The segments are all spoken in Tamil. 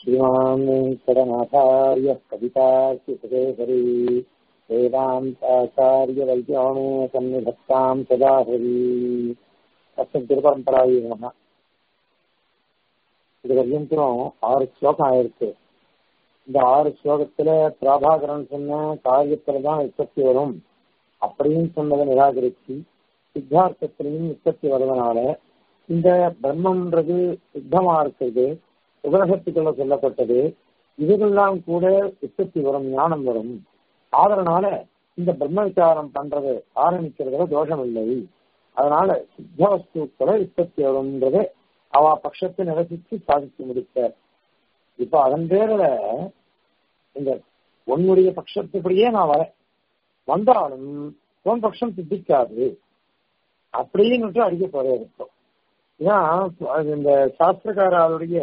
श्रीमान् वेङ्कटनाथार्यः कवितार्कितकेसरी वेदान्ताचार्यवैज्ञाने सन्निधत्ताम् सदा हरि தத்தம் திருப்பரம்பராயி நம இது வரைக்கும் ஆறு ஸ்லோகம் ஆயிருக்கு இந்த ஆறு ஸ்லோகத்துல பிரபாகரன் சொன்ன காரியத்துல தான் உற்பத்தி வரும் அப்படின்னு சொன்னதை நிராகரிச்சு சித்தார்த்தத்திலையும் உற்பத்தி வருவதனால இந்த பிரம்மன்றது சித்தமா இருக்கிறது உபரகத்துக்குள்ள சொல்லப்பட்டது இதுகெல்லாம் கூட உற்பத்தி வரும் ஞானம் வரும் ஆதரனால இந்த பிரம்ம விசாரம் பண்றது ஆரம்பிக்கிறதுல தோஷம் இல்லை அதனால சித்த வஸ்துக்களை உற்பத்தி வரும்ன்றது அவ பட்சத்தை நிரசித்து சாதித்து முடித்தார் இப்ப அதன் பேர்ல இந்த உன்னுடைய பட்சத்துப்படியே நான் வரேன் வந்தாலும் உன் பட்சம் சித்திக்காது அப்படின்னு அடிக்க போறே இருக்கும் ஏன்னா இந்த சாஸ்திரக்காரருடைய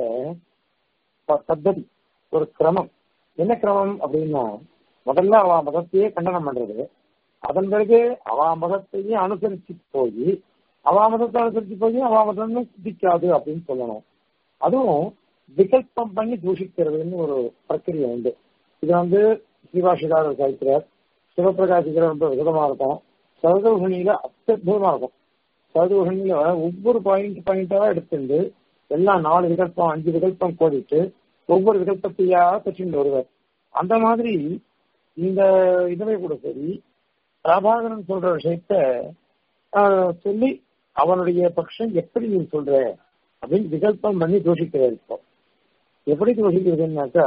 பத்ததி ஒரு கிரமம் என்ன கிரமம் அப்படின்னா முதல்ல அவ மதத்தையே கண்டனம் பண்றது அதன் பிறகு அவா மதத்தையும் அனுசரிச்சு போய் அவா மதத்தை அனுசரிச்சு போய் அவா மதம் சித்திக்காது அப்படின்னு சொல்லணும் அதுவும் விகல்பம் பண்ணி தூஷிக்கிறதுன்னு ஒரு பிரக்கிரியை உண்டு இது வந்து ஸ்ரீபாஷிகாரர் சாய்க்கிறார் சிவபிரகாசிக்கிற ரொம்ப விதமா இருக்கும் சரதோஷணியில அத்தியுதமா இருக்கும் சரதோஷணியில ஒவ்வொரு பாயிண்ட் பாயிண்டா எடுத்துட்டு எல்லாம் நாலு விகல்பம் அஞ்சு விகல்பம் கோடிட்டு ஒவ்வொரு விகல்பத்தையா கட்சிட்டு வருவார் அந்த மாதிரி இந்த இதுவே கூட சரி பிரபாகரன் சொல்ற விஷயத்த சொல்லி அவனுடைய பட்சம் எப்படி நீ சொல்ற அப்படின்னு விகல்பம் பண்ணி தோஷிக்கிறார் இப்போ எப்படி தோஷிக்கிறதுனாக்கா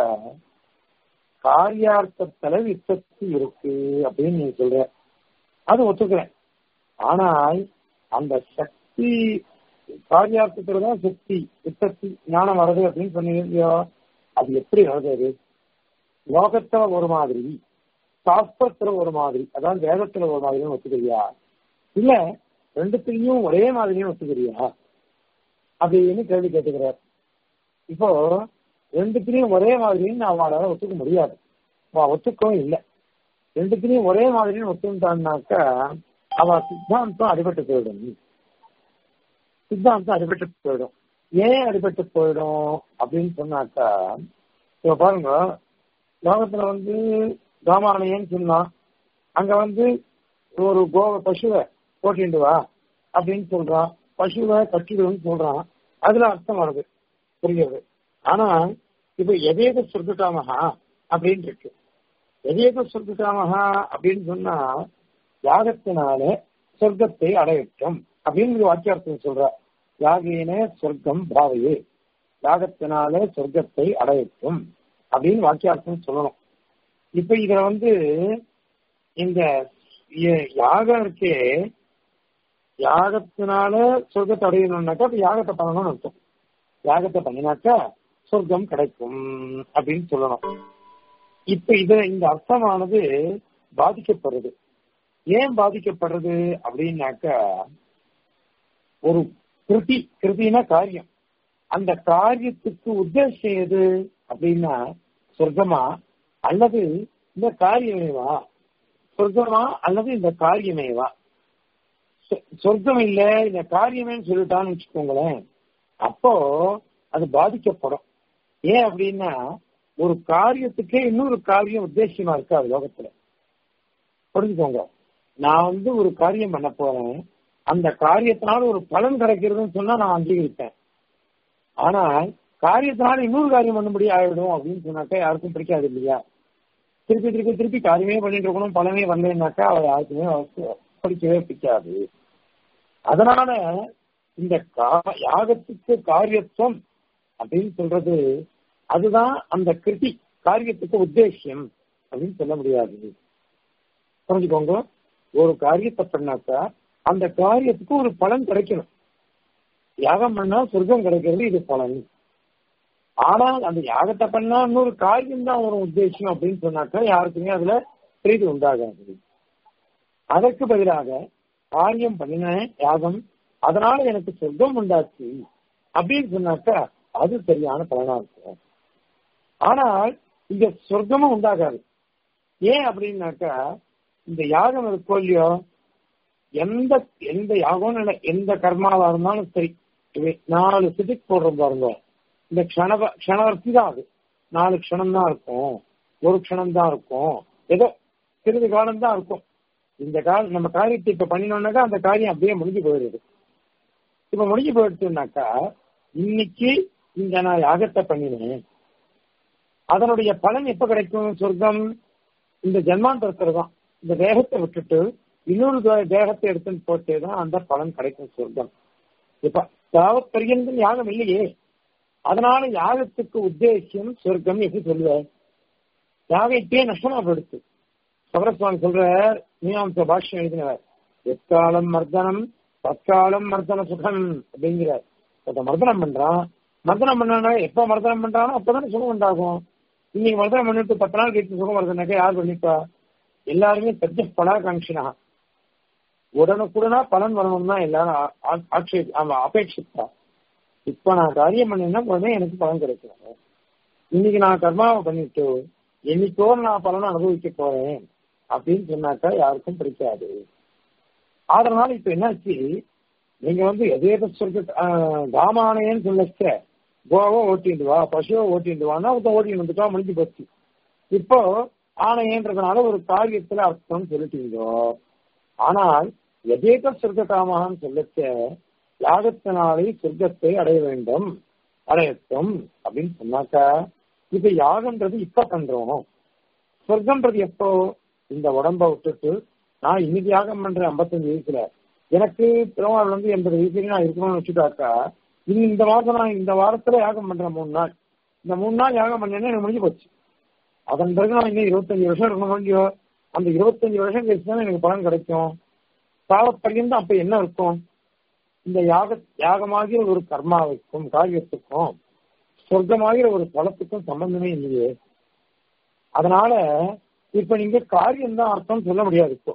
காரியார்த்தத்துல விற்பத்தி இருக்கு அப்படின்னு நீ சொல்ற அது ஒத்துக்கிறேன் ஆனால் அந்த சக்தி காரியார்த்தத்துலதான் சக்தி விற்பத்தி ஞானம் வருது அப்படின்னு சொன்னீங்க அது எப்படி வருது அது லோகத்துல ஒரு மாதிரி சாஸ்திரத்துல ஒரு மாதிரி அதாவது வேதத்துல ஒரு மாதிரியும் ஒத்துக்கிறியா இல்ல ரெண்டுத்திலையும் ஒரே மாதிரியும் ஒத்துக்கிறியா அப்படின்னு கேள்வி கேட்டுக்கிறார் இப்போ ரெண்டுத்திலையும் ஒரே மாதிரின்னு அவளால ஒத்துக்க முடியாது ஒத்துக்கவும் இல்லை ரெண்டுத்திலையும் ஒரே மாதிரின்னு ஒத்துக்கிட்டான்னாக்கா அவ சித்தாந்தம் அடிபட்டு போயிடும் சித்தாந்தம் அடிபட்டு போயிடும் ஏன் அடிபட்டு போயிடும் அப்படின்னு சொன்னாக்கா இப்ப பாருங்க லோகத்துல வந்து ராமாலயன்னு சொன்னான் அங்க வந்து ஒரு கோவ பசுவை போட்டிட்டு வா அப்படின்னு சொல்றான் பசுவை கட்டிடுன்னு சொல்றான் அதுல அர்த்தம் வருது புரியுது ஆனா இப்ப எதேத சொர்க்ககாமகா அப்படின்னு இருக்கு எதேத சொர்க்ககாமகா அப்படின்னு சொன்னா யாகத்தினால சொர்க்கத்தை அடையட்டும் அப்படின்னு வாக்கியார்த்தம் சொல்ற யாகேன சொர்க்கம் பாவையே யாகத்தினால சொர்க்கத்தை அடையட்டும் அப்படின்னு வாக்கியார்த்தம் சொல்லணும் இப்ப இதுல வந்து இந்த யாகம் இருக்கே யாகத்தினால சொர்க்கத்தை அடையணும்னாக்கா அப்ப யாகத்தை பண்ணணும்னு அர்த்தம் யாகத்தை பண்ணினாக்கா சொர்க்கம் கிடைக்கும் அப்படின்னு சொல்லணும் இப்ப இது இந்த அர்த்தமானது பாதிக்கப்படுறது ஏன் பாதிக்கப்படுறது அப்படின்னாக்கா ஒரு கிருதி கிருதினா காரியம் அந்த காரியத்துக்கு உத்தேசம் எது அப்படின்னா சொர்க்கமா அல்லது இந்த காரியமேவா சொர்க்கமா அல்லது இந்த காரியமேவா சொர்க்கம் இல்ல இந்த காரியமேன்னு சொல்லிட்டான்னு வச்சுக்கோங்களேன் அப்போ அது பாதிக்கப்படும் ஏன் அப்படின்னா ஒரு காரியத்துக்கே இன்னொரு காரியம் உத்தேசியமா இருக்காது லோகத்துல புரிஞ்சுக்கோங்க நான் வந்து ஒரு காரியம் பண்ண போறேன் அந்த காரியத்தினால ஒரு பலன் கிடைக்கிறதுன்னு சொன்னா நான் அங்கீகரிப்பேன் ஆனால் காரியத்தினால இன்னொரு காரியம் பண்ணும்படி ஆயிடும் அப்படின்னு சொன்னாக்கா யாருக்கும் பிடிக்காது இல்லையா திருப்பி திருப்பி திருப்பி காரியமே பண்ணிட்டு இருக்கணும் பலனே வரலன்னாக்கா அவள் யாருக்குமே படிக்கவே பிடிக்காது அதனால இந்த யாகத்துக்கு காரியத்துவம் அப்படின்னு சொல்றது அதுதான் அந்த கிருதி காரியத்துக்கு உத்தேசியம் அப்படின்னு சொல்ல முடியாது புரிஞ்சுக்கோங்க ஒரு காரியத்தை பண்ணாக்கா அந்த காரியத்துக்கு ஒரு பலன் கிடைக்கணும் யாகம் பண்ணா சொர்க்கம் கிடைக்கிறது இது பலன் ஆனால் அந்த யாகத்தை பண்ணா இன்னொரு காரியம் தான் ஒரு உத்தேசம் அப்படின்னு சொன்னாக்கா யாருக்குமே அதுல பிரீதி உண்டாகாது அதற்கு பதிலாக காரியம் பண்ணின யாகம் அதனால எனக்கு சொர்க்கம் உண்டாச்சு அப்படின்னு சொன்னாக்கா அது சரியான பலனா இருக்கும் ஆனால் இங்க சொர்க்கமும் உண்டாகாது ஏன் அப்படின்னாக்கா இந்த யாகம் இருக்கோ இல்லையோ எந்த எந்த யாகம் எந்த கர்மாவா இருந்தாலும் சரி இவை நாலு சிட்டிக் போடுறோம் பாருங்க இந்த க்ஷணவ க்ஷணவர்த்தி தான் அது நாலு க்ஷணம் தான் இருக்கும் ஒரு க்ஷணம் தான் இருக்கும் ஏதோ சிறிது காலம் தான் இருக்கும் இந்த கால நம்ம காரியத்தை இப்ப பண்ணினோம்னாக்கா அந்த காரியம் அப்படியே முடிஞ்சு போயிடுது இப்ப முடிஞ்சு போயிடுச்சுனாக்கா இன்னைக்கு இந்த நான் யாகத்தை பண்ணினேன் அதனுடைய பலன் எப்ப கிடைக்கும் சொர்க்கம் இந்த ஜென்மாந்தரத்துல தான் இந்த தேகத்தை விட்டுட்டு இன்னொரு தே- தேகத்தை எடுத்துன்னு போட்டே தான் அந்த பலன் கிடைக்கும் சொர்க்கம் இப்ப தாவத் பரியந்தம் யாகம் இல்லையே அதனால யாகத்துக்கு உத்தேசியம் சொர்க்கம் எப்படி சொல்லுவார் யாகம் இப்பயே நஷ்டமா போயிடுச்சு சபரசுவாமி சொல்ற மீமாம்ச பாஷ்யம் எழுதினவர் எக்காலம் மர்தனம் தற்காலம் மர்தன சுகம் அப்படிங்கிறார் ஒருத்த மர்தனம் பண்றான் மர்தனம் பண்ணா எப்ப மர்தனம் பண்றானோ அப்பதானே சுகம் உண்டாகும் இன்னைக்கு மர்தனம் பண்ணிட்டு பத்து நாள் கழிச்சு சுகம் வருதுனாக்கா யார் பண்ணிப்பா எல்லாருமே சத்திய பலாகாங்ஷினா உடனுக்குடனா பலன் வரணும் தான் எல்லாரும் ஆ- ஆ- ஆட்சே ஆமா, அபேட்சிப்பா இப்ப நான் காரியம் பண்ணேன்னா உடனே எனக்கு பலன் கிடைக்கும் இன்னைக்கு நான் கர்மாவை பண்ணிட்டு என்னைக்கோ நான் பலனை அனுபவிக்க போறேன் அப்படின்னு சொன்னாக்கா யாருக்கும் பிடிக்காது அதனால இப்ப என்னாச்சு நீங்க வந்து எதேத சொல்ற காமானேன்னு சொல்லச்ச கோவோ ஓட்டிட்டு வா பசுவோ ஓட்டிட்டு வான்னா ஒருத்தன் ஓட்டிட்டு வந்துட்டா முடிஞ்சு போச்சு இப்போ ஆணையன்றதுனால ஒரு காரியத்துல அர்த்தம் சொல்லிட்டீங்கோ ஆனால் எதேக சொர்க்க காமகான்னு சொல்லச்ச யாகத்தினாலே சொர்க்கத்தை அடைய வேண்டும் அடையட்டும் அப்படின்னு சொன்னாக்கா இப்ப யாகம்ன்றது இப்ப பண்றோம் சொர்க்கம்ன்றது எப்போ இந்த உடம்ப விட்டுட்டு நான் இன்னைக்கு யாகம் பண்றேன் ஐம்பத்தஞ்சு வயசுல எனக்கு பெருமாள் வந்து எண்பது வயசுல நான் இருக்கணும்னு வச்சுட்டாக்கா இனி இந்த மாசம் நான் இந்த வாரத்துல யாகம் பண்றேன் மூணு நாள் இந்த மூணு நாள் யாகம் பண்ணேன்னா எனக்கு முடிஞ்சு போச்சு அதன் பிறகு நான் இன்னும் இருபத்தஞ்சு வருஷம் இருக்கணும் முடியோ அந்த இருபத்தஞ்சு வருஷம் கழிச்சு தான் எனக்கு பலன் கிடைக்கும் சாவப்படியும் அப்ப என்ன இருக்கும் இந்த யாக யாகமாகிற ஒரு கர்மாவுக்கும் காரியத்துக்கும் சொர்க்கமாகிற ஒரு பலத்துக்கும் சம்பந்தமே இல்லையே அதனால இப்ப நீங்க காரியம் தான் அர்த்தம் சொல்ல முடியாது இப்போ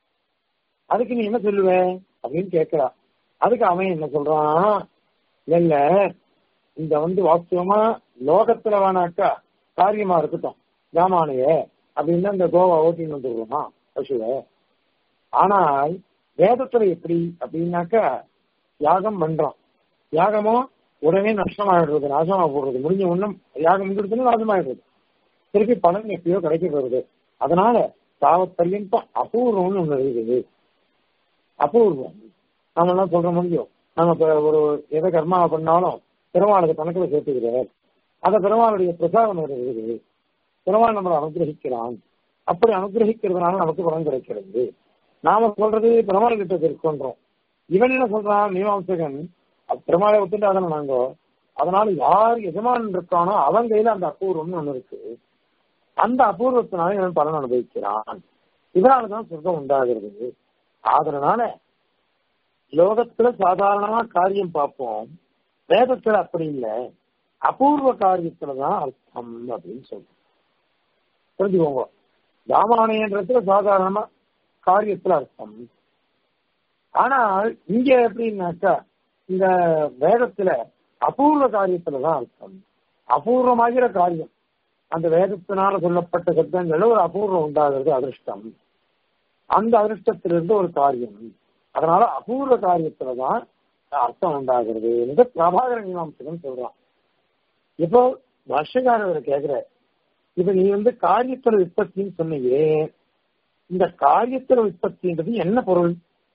அதுக்கு நீ என்ன சொல்லுவ அப்படின்னு கேட்கிறா அதுக்கு அவன் என்ன சொல்றான் இல்ல இந்த வந்து வாஸ்தவமா லோகத்துல வேணாக்கா காரியமா இருக்கட்டும் ராமானுய அப்படின்னு இந்த கோவா ஓட்டின்னு வந்துருவோமா பசுவை ஆனால் வேதத்துல எப்படி அப்படின்னாக்கா யாகம் பண்றோம் யாகமோ உடனே நஷ்டமாயிடுறது நாசமா போடுறது முடிஞ்ச ஒண்ணும் யாகம் முடிஞ்சதுன்னு நாசமாயிடுறது திருப்பி பலன் எப்பயோ கிடைக்க போறது அதனால தாவத் பர்யந்தம் அபூர்வம்னு ஒண்ணு இருக்குது அபூர்வம் நம்ம எல்லாம் சொல்ற முடியும் நம்ம இப்ப ஒரு எதை கர்மாவை பண்ணாலும் பெருமாளுக்கு கணக்குல சேர்த்துக்கிறார் அந்த பெருமாளுடைய பிரசாதம் ஒரு இருக்குது பெருமாள் நம்மளை அனுகிரகிக்கிறான் அப்படி அனுகிரகிக்கிறதுனால நமக்கு பலன் கிடைக்கிறது நாம சொல்றது பெருமாள் கிட்ட இருக்கின்றோம் இவன் என்ன சொல்றான் மீமாம்சகன் அப்ப பெருமாளை ஒத்துட்டு அதனை நாங்க அதனால யார் எஜமான் இருக்கானோ அவன் கையில அந்த அபூர்வம்னு ஒண்ணு இருக்கு அந்த அபூர்வத்தினால இவன் பலன் அனுபவிக்கிறான் இதனாலதான் சொர்க்கம் உண்டாகிறது அதனால லோகத்துல சாதாரணமா காரியம் பார்ப்போம் வேதத்துல அப்படி இல்லை அபூர்வ காரியத்துலதான் அர்த்தம் அப்படின்னு சொல்றோம் புரிஞ்சுக்கோங்க ராமாயணன்றதுல சாதாரணமா காரியத்துல அர்த்தம் ஆனால் இங்க எப்படின்னாக்கா இந்த வேதத்துல அபூர்வ காரியத்துலதான் அர்த்தம் அபூர்வமாகிற காரியம் அந்த வேதத்தினால சொல்லப்பட்ட சப்தங்கள் ஒரு அபூர்வம் உண்டாகிறது அதிர்ஷ்டம் அந்த அதிர்ஷ்டத்திலிருந்து ஒரு காரியம் அதனால அபூர்வ காரியத்துலதான் அர்த்தம் உண்டாகிறது என்று பிரபாகர மீமாம்சகன் சொல்றான் இப்போ வருஷகாரர் கேக்குற இப்ப நீ வந்து காரியத்துல உற்பத்தின்னு சொன்னியே இந்த காரியத்துல உற்பத்தின்றது என்ன பொருள்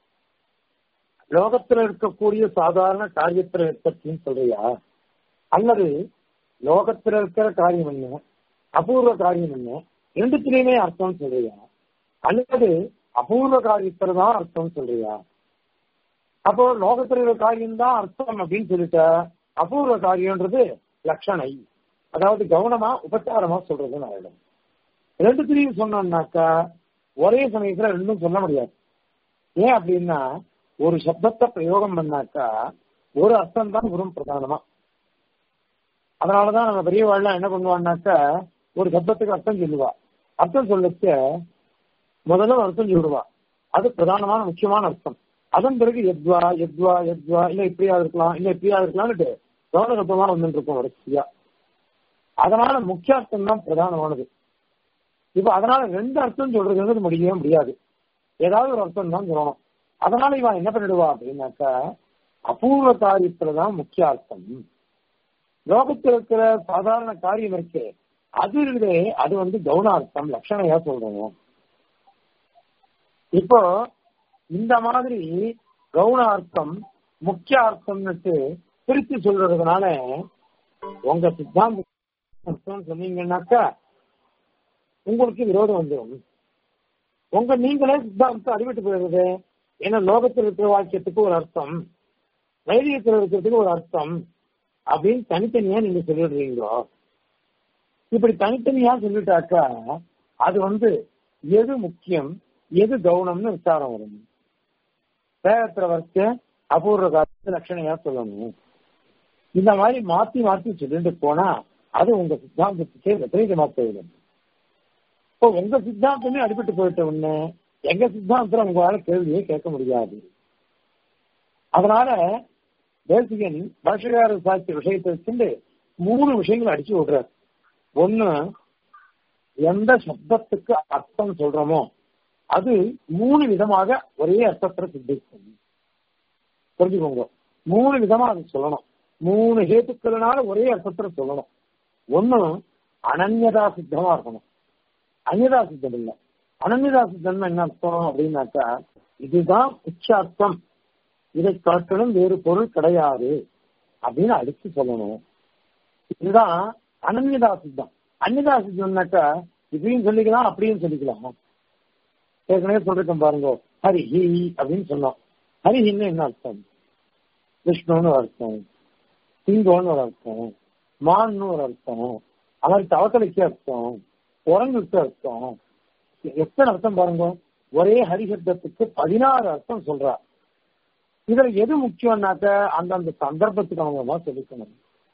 லோகத்துல இருக்கக்கூடிய சாதாரண காரியத்துல உற்பத்தின்னு சொல்றியா அல்லது லோகத்துல இருக்கிற காரியம் என்ன அபூர்வ காரியம் என்ன ரெண்டுத்திலையுமே அர்த்தம் சொல்றியா அல்லது அபூர்வ காரியத்துல தான் அர்த்தம் சொல்றியா அப்போ லோகத்துல இருக்கிற காரியம் தான் அர்த்தம் அப்படின்னு சொல்லிட்ட அபூர்வ காரியம்ன்றது லட்சணை அதாவது கவனமா உபச்சாரமா சொல்றதுன்னு ஆயிடும் ரெண்டுத்திலையும் சொன்னோம்னாக்கா ஒரே சமயத்துல ரெண்டும் சொல்ல முடியாது ஏன் அப்படின்னா ஒரு சப்தத்தை பிரயோகம் பண்ணாக்கா ஒரு அர்த்தம் தான் வரும் பிரதானமா அதனாலதான் நம்ம பெரியவாள்லாம் என்ன பண்ணுவான்னாக்கா ஒரு சப்தத்துக்கு அர்த்தம் சொல்லுவா அர்த்தம் சொல்லச்ச முதல்ல ஒரு அர்த்தம் சொல்லுவா அது பிரதானமான முக்கியமான அர்த்தம் அதன் பிறகு எத்வா எத்வா எத்வா இல்ல இப்படியா இருக்கலாம் இல்ல இப்படியா இருக்கலாம்னு கவனகத்தமா வந்துட்டு இருக்கும் வரிசையா அதனால முக்கிய அர்த்தம் தான் பிரதானமானது இப்ப அதனால ரெண்டு அர்த்தம் சொல்றதுங்கிறது முடியவே முடியாது ஏதாவது ஒரு அர்த்தம் தான் சொல்லணும் அதனால இவன் என்ன பண்ணிடுவா அப்படின்னாக்கா அபூர்வ காரியத்துலதான் முக்கிய அர்த்தம் லோகத்தில் இருக்கிற சாதாரண காரியம் இருக்கு அது இருக்குதே அது வந்து கவுனார்த்தம் லட்சணையா சொல்றோம் இப்போ இந்த மாதிரி கவுனார்த்தம் முக்கிய அர்த்தம்னுட்டு பிரித்து சொல்றதுனால உங்க சித்தாந்தம் சொன்னீங்கன்னாக்கா உங்களுக்கு விரோதம் வந்துடும் உங்க நீங்களே சித்தாந்தம் அறிவிட்டு போயிடுறது ஏன்னா லோகத்தில் இருக்கிற வாக்கியத்துக்கு ஒரு அர்த்தம் வைதிகத்தில் இருக்கிறதுக்கு ஒரு அர்த்தம் அப்படின்னு தனித்தனியா நீங்க சொல்லிடுறீங்களோ இப்படி தனித்தனியா சொல்லிட்டாக்கா அது வந்து எது முக்கியம் எது கவுனம்னு விசாரம் வரும் வேகத்துல வரைச்ச அபூர்வ காலத்து லட்சணையா சொல்லணும் இந்த மாதிரி மாத்தி மாத்தி சொல்லிட்டு போனா அது உங்க சித்தாந்தத்துக்கே விபரீதமா போயிடும் இப்போ உங்க சித்தாந்தமே அடிபட்டு போயிட்ட உடனே எங்க சித்தாந்தத்துல உங்களால கேள்வியே கேட்க முடியாது அதனால தேசிகன் பாஷகார சாட்சி விஷயத்தை வச்சுட்டு மூணு விஷயங்கள் அடிச்சு விடுறார் ஒண்ணு எந்த சப்தத்துக்கு அர்த்தம் சொல்றோமோ அது மூணு விதமாக ஒரே அர்த்தத்தை சித்திக்கும் புரிஞ்சுக்கோங்க மூணு விதமா அது சொல்லணும் மூணு ஹேத்துக்கள்னால ஒரே அர்த்தத்துல சொல்லணும் ஒண்ணு அனன்யதா சித்தமா இருக்கணும் அந்நியதா சித்தம் இல்ல அனன்யதா சித்தம் என்ன அர்த்தம் அப்படின்னாக்கா இதுதான் உச்சார்த்தம் இதை காட்டிலும் வேறு பொருள் கிடையாது அப்படின்னு அடிச்சு சொல்லணும் இதுதான் அனன்யதா சித்தம் அந்நியதா சித்தம்னாக்கா இப்படியும் சொல்லிக்கலாம் அப்படியும் சொல்லிக்கலாம் ஏற்கனவே சொல்லிருக்கோம் பாருங்க ஹரிஹி அப்படின்னு சொன்னோம் ஹரிஹின்னு என்ன அர்த்தம் விஷ்ணுன்னு ஒரு அர்த்தம் சிங்கம்னு ஒரு அர்த்தம் மான்னு ஒரு அர்த்தம் அவர் தவக்கலைக்கு அர்த்தம் குரங்குக்கு அர்த்தம் எத்தனை அர்த்தம் பாருங்க ஒரே ஹரிசப்தத்துக்கு பதினாறு அர்த்தம் சொல்றா இதுல எது முக்கியம்னாக்க அந்தந்த சந்தர்ப்பத்துக்கு அவங்க தான் சொல்லிக்கணும்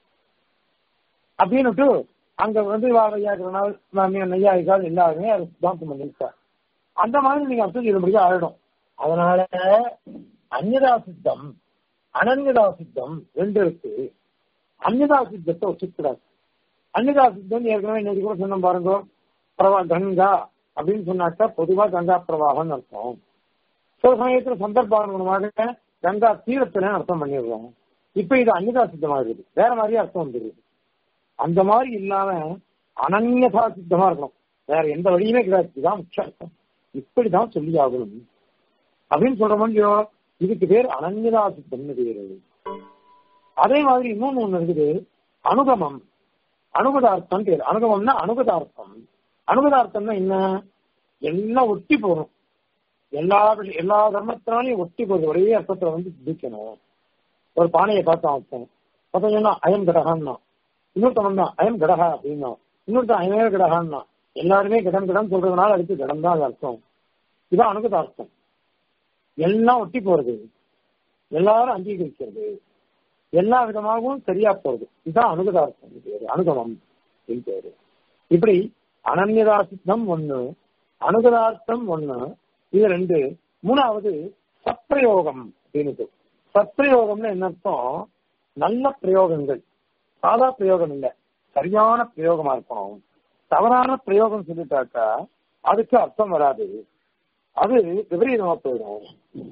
அப்படின்னுட்டு அங்க வந்து வாழையாக்குறனால நெய்யாயிக்கால் எல்லாருமே அது சித்தாந்தம் பண்ணிருக்கார் அந்த மாதிரி நீங்க அர்த்தம் இதுபடியா ஆயிடும் அதனால அந்நியதா சித்தம் அனன்யதா சித்தம் ரெண்டு இருக்கு அந்நியதா சித்தத்தை வச்சுக்கூடாது அந்நியதா சித்தம் ஏற்கனவே இன்னைக்கு கூட சொன்ன பாருங்க பிரவா கங்கா அப்படின்னு சொன்னாக்கா பொதுவா கங்கா பிரவாகம் அர்த்தம் சில சமயத்துல சந்தர்ப்பானுகுணமாக கங்கா தீரத்துல அர்த்தம் பண்ணிடுறோம் இப்ப இது அந்நியதா சித்தமா இருக்குது வேற மாதிரியே அர்த்தம் வந்துருது அந்த மாதிரி இல்லாம அனன்யதா சித்தமா இருக்கணும் வேற எந்த வழியுமே கிடையாது இதுதான் முக்கிய அர்த்தம் இப்படிதான் சொல்லி ஆகணும் அப்படின்னு சொல்ற முடியும் இதுக்கு பேர் அனன்யதா சித்தம்னு பேரு அதே மாதிரி இன்னொன்னு ஒண்ணு இருக்குது அனுகமம் அனுகதார்த்தம் பேர் அனுகமம்னா அனுகதார்த்தம் அனுகதார்த்தம்னா என்ன எல்லாம் ஒட்டி போகணும் எல்லா எல்லா தர்மத்தினாலையும் ஒட்டி போகுது ஒரே அர்த்தத்துல வந்து சித்திக்கணும் ஒரு பானையை பார்த்தான் அர்த்தம் பார்த்தா சொன்னா அயம் கடகான்னா இன்னொருத்தவன் தான் அயம் கடகா அப்படின்னா இன்னொருத்தன் அயமே கடகான்னா எல்லாருமே கிடம் கிடம் சொல்றதுனால அதுக்கு கிடம் தான் அர்த்தம் இதான் அனுகதார்த்தம் எல்லாம் ஒட்டி போறது எல்லாரும் அங்கீகரிக்கிறது எல்லா விதமாகவும் சரியா போகுது இதுதான் அனுகதார்த்தம் பேரு அனுகமம் அப்படின்னு பேரு இப்படி அனன்யதா சித்தம் ஒண்ணு அனுகதார்த்தம் ஒண்ணு இது ரெண்டு மூணாவது சப்பிரயோகம் அப்படின்னு சப்பிரயோகம்னு என்ன அர்த்தம் நல்ல பிரயோகங்கள் சாதா பிரயோகம் இல்ல சரியான பிரயோகமா இருக்கணும் தவறான பிரயோகம் சொல்லிட்டாக்கா அதுக்கு அர்த்தம் வராது அது விபரீதமா போயிடும்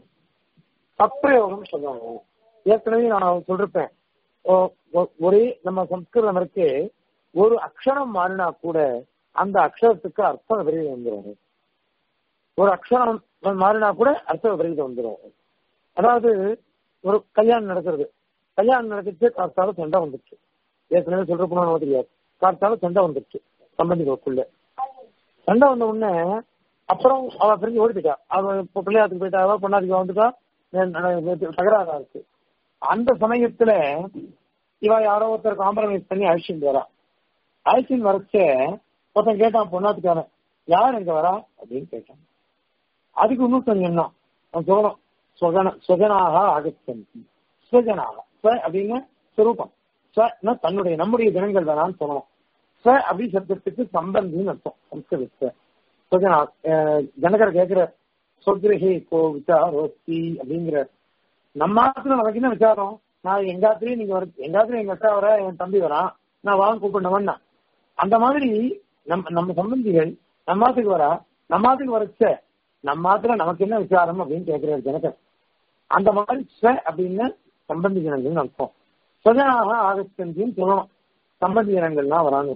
சப்பிரயோகம் சொல்லணும் ஏற்கனவே நான் சொல்லிருப்பேன் ஒரே நம்ம சம்ஸ்கிருதம் இருக்கு ஒரு அக்ஷரம் மாறினா கூட அந்த அக்ஷரத்துக்கு அர்த்தம் விபரீதம் வந்துடும் ஒரு அக்ஷரம் மாறினா கூட அர்த்த விபரீதம் வந்துடும் அதாவது ஒரு கல்யாணம் நடக்கிறது கல்யாணம் நடந்துச்சு கார்த்தால சண்டை வந்துச்சு ஏற்கனவே சொல்ற போனோம் தெரியாது கார்த்தால சண்டை வந்துருச்சு சம்பந்திகளுக்குள்ள சண்டை வந்த உடனே அப்புறம் அவ பிரிஞ்சு ஓடிட்டா அவ இப்போ பிள்ளையாத்துக்கு போயிட்டா அவ பொண்ணாதிக்கு வந்துட்டா தகராறா இருக்கு அந்த சமயத்துல இவ யாரோ ஒருத்தர் காம்ப்ரமைஸ் பண்ணி அழிச்சுட்டு வரா அழிச்சுன்னு வரச்ச ஒருத்தன் கேட்டான் பொண்ணாத்துக்காரன் யார் எங்க வரா அப்படின்னு கேட்டான் அதுக்கு இன்னும் என்ன அவன் சொல்லணும் சுகன சுகனாக ஆகச்சந்தி சுஜனாக ஸ்வ அப்படின்னு சுரூபம் ஸ்வ தன்னுடைய நம்முடைய தினங்கள் வேணான்னு சொல்லணும் ஸ்வ அப்படி சப்தத்துக்கு சம்பந்தின்னு அர்த்தம் சம்ஸ்கிருதத்தை சுஜனா ஜனகர் கேட்கிற சொர்கிரஹே கோ விசாரோஸ்தி அப்படிங்கிற நம்ம ஆத்துல நமக்கு என்ன விசாரம் நான் எங்காத்திலையும் நீங்க வர எங்காத்திலையும் எங்க அக்கா வர என் தம்பி வரான் நான் வாங்க கூப்பிடணும்னா அந்த மாதிரி நம்ம நம்ம சம்பந்திகள் நம்மாத்துக்கு வரா நம்மாத்துக்கு வரச்ச நம்மாத்துல நமக்கு என்ன விசாரம் அப்படின்னு கேட்கிறார் ஜனகர் அந்த மாதிரி ஸ்வ அப்படின்னு சம்பந்தி ஜனங்கள்னு அர்த்தம் சுஜனாக ஆகஸ்கந்தின்னு சொல்லணும் சம்பந்தி ஜனங்கள்லாம் வராங்க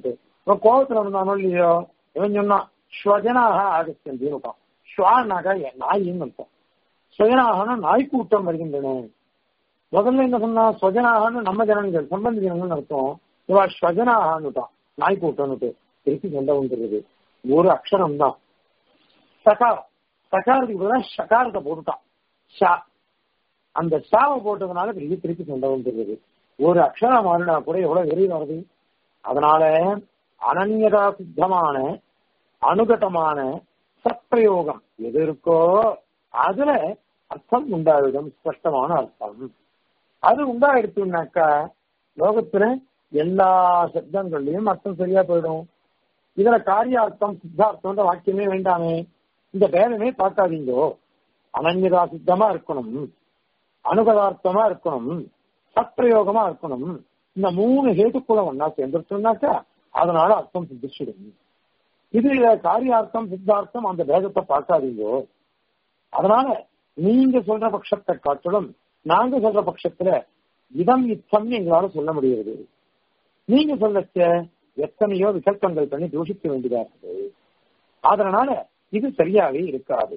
இப்ப கோபத்துல இருந்தானோ இல்லையோ இவன் சொன்னான் ஸ்வஜனாக ஆகச்சந்தி இருக்கான் ஸ்வானாக நாயின்னு அர்த்தம் ஸ்வஜனாகனா நாய் கூட்டம் வருகின்றன முதல்ல என்ன சொன்னா ஸ்வஜனாகனு நம்ம ஜனங்கள் சம்பந்த ஜனங்கள் அர்த்தம் இவா ஸ்வஜனாகனுட்டான் நாய் கூட்டம்னுட்டு திருப்பி சண்டை வந்துருக்குது ஒரு அக்ஷரம் தான் சகாரம் சகாரத்துக்கு பதிலாக சகாரத்தை போட்டுட்டான் ஷா அந்த ஷாவை போட்டதுனால திருப்பி திருப்பி சண்டை வந்துருக்குது ஒரு அக்ஷரம் மாறினா கூட எவ்வளவு வெறி வருது அதனால அனன்யதா சித்தமான அனுகதமான சப்பிரயோகம் எது இருக்கோ அதுல அர்த்தம் உண்டாவிடும் ஸ்பஷ்டமான அர்த்தம் அது உண்டாயிடுச்சுனாக்கா லோகத்துல எல்லா சப்தங்கள்லயும் அர்த்தம் சரியா போயிடும் இதுல காரியார்த்தம் சித்தார்த்தம் வாக்கியமே வேண்டாமே இந்த பேரமே பார்க்காதீங்கோ அனன்யதா சித்தமா இருக்கணும் அனுகதார்த்தமா இருக்கணும் சப்பிரயோகமா இருக்கணும் இந்த மூணு ஹேதுக்குள்ள ஒன்னா சேர்ந்துருச்சுனாக்கா அதனால அர்த்தம் சித்திச்சிடும் இது காரியார்த்தம் சித்தார்த்தம் அந்த பேதத்தை பார்க்காதீங்கோ அதனால நீங்க சொல்ற பட்சத்தை காட்டிலும் நாங்க சொல்ற பட்சத்துல இதம் இத்தம்னு எங்களால சொல்ல முடியாது நீங்க சொல்லச்ச எத்தனையோ விகல்பங்கள் பண்ணி தூஷிக்க வேண்டியதா இருக்குது அதனால இது சரியாவே இருக்காது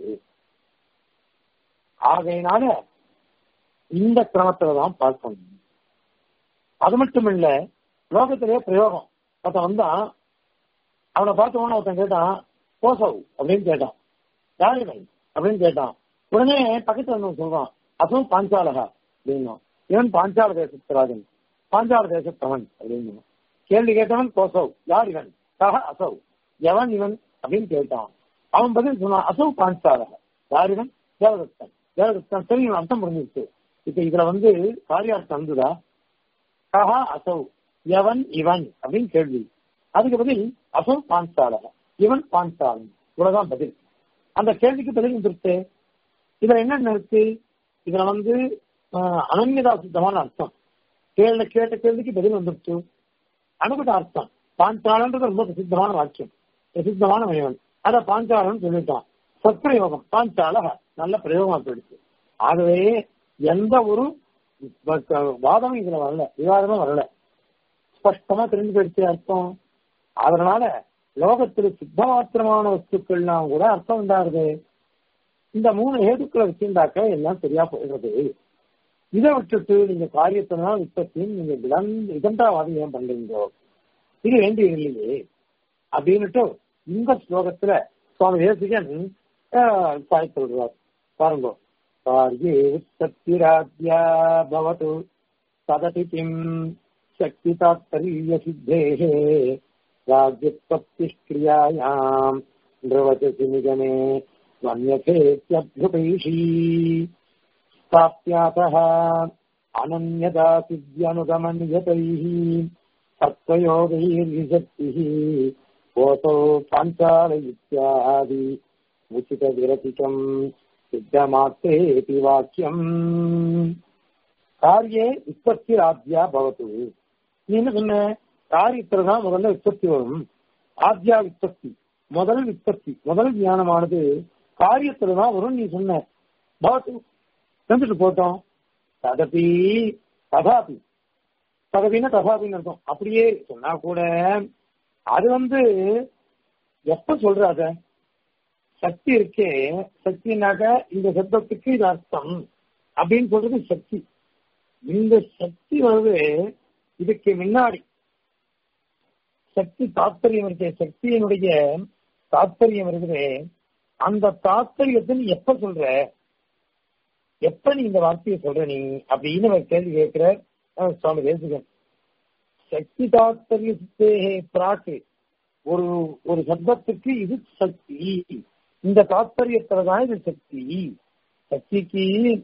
ஆகையினால இந்த கிரமத்துல தான் பார்க்கணும் அது மட்டும் இல்ல லோகத்திலே பிரயோகம் ஒருத்தன் வந்தான் அவனை பார்த்த உடனே ஒருத்தன் கேட்டான் போசவ் அப்படின்னு கேட்டான் யாருமை அப்படின்னு கேட்டான் உடனே பக்கத்துல வந்து சொல்றான் அதுவும் பாஞ்சாலகா அப்படின்னும் இவன் பாஞ்சால தேசத்தராஜன் பாஞ்சால தேசத்தவன் அப்படின்னு கேள்வி கேட்டவன் கோசவ் யார் இவன் சக அசவ் எவன் இவன் அப்படின்னு கேட்டான் அவன் பதில் சொன்னான் அசவ் பாஞ்சாலக யார் இவன் தேவதத்தன் தேவதத்தன் சரி இவன் அர்த்தம் புரிஞ்சிருச்சு இப்ப இதுல வந்து காரியார்த்தம் வந்துதா சகா அசவ் எவன் இவன் அப்படின்னு கேள்வி அதுக்கு பதில் அசவ் பாஞ்சாலக இவன் பாஞ்சாலன் இவ்வளவுதான் பதில் அந்த கேள்விக்கு பதில் வந்துருச்சு இதுல என்னென்ன இருக்கு இதுல வந்து அனன்யதா சித்தமான அர்த்தம் கேள்வி கேட்ட கேள்விக்கு பதில் வந்துருச்சு அனுகூட அர்த்தம் பாஞ்சாலன்றது ரொம்ப பிரசித்தமான வாக்கியம் பிரசித்தமான வயவன் அத பாஞ்சாலன் சொல்லிட்டான் சத்பிரயோகம் பாஞ்சால நல்ல பிரயோகமா போயிடுச்சு ஆகவே எந்த ஒரு வாதமும் இதுல வரல விவாதமும் வரல ஸ்பஷ்டமா தெரிஞ்சு போயிடுச்சு அர்த்தம் அதனால லோகத்துல சித்த மாத்திரமான வஸ்துக்கள்லாம் கூட அர்த்தம் உண்டாருது இந்த மூணு ஹேதுக்களை வச்சிருந்தாக்க எல்லாம் சரியா போயிடுறது இதை விட்டுட்டு நீங்க காரியத்தினால் உற்பத்தியும் நீங்க விதண்டாவாதம் ஏன் பண்றீங்க இது வேண்டிய இல்லையே அப்படின்னுட்டு இந்த ஸ்லோகத்துல சுவாமி தேசிகன் சாய் சொல்றார் பாருங்க காரியே உற்பத்திராத்யா பவத்து தததி கிம் சக்தி தாத்தரிய சித்தேஹே ராஜ்யத்பத்திஷ்கிரியாயாம் நிர்வச்சசி நிகமே வன்யசேத்யभ्युपैषी स्थाप्यातः अनन्यदा सिद्ध्यनुगमन्यतैः तत्त्वयोगैर्विशक्तिः कोऽसौ पाञ्चाल इत्यादि उचितविरतिकम् सिद्धमात्रेति वाक्यम् காரியே உற்பத்திராத்யா பவத்து நீ என்ன சொன்ன காரியத்துல தான் முதல்ல உற்பத்தி வரும் ஆத்யா உற்பத்தி முதல் உற்பத்தி முதல் ஞானமானது காரியத்துல தான் வரும் நீ சொன்ன பவத்து செஞ்சுட்டு போட்டோம் ததபி ததாபி தகவின ததாபின்னு அர்த்தம் அப்படியே சொன்னா கூட அது வந்து எப்ப சொல்ற அத சக்தி இருக்கே சக்தினாக்க இந்த சப்தத்துக்கு இது அர்த்தம் அப்படின்னு சொல்றது சக்தி இந்த சக்தி வந்து இதுக்கு முன்னாடி சக்தி தாத்பரியம் இருக்கே சக்தியினுடைய தாத்பரியம் இருக்குது அந்த தாத்பரியத்தை நீ எப்ப சொல்ற எப்ப நீ இந்த வார்த்தையை சொல்ற நீ அப்படின்னு ஒரு கேள்வி கேட்கிற சுவாமி தேசிகன் சக்தி தாத்பரிய சித்தேகே பிராக்கு ஒரு ஒரு சப்தத்துக்கு இது சக்தி இந்த தாத்பரியத்துலதான் இது சக்தி சக்திக்கு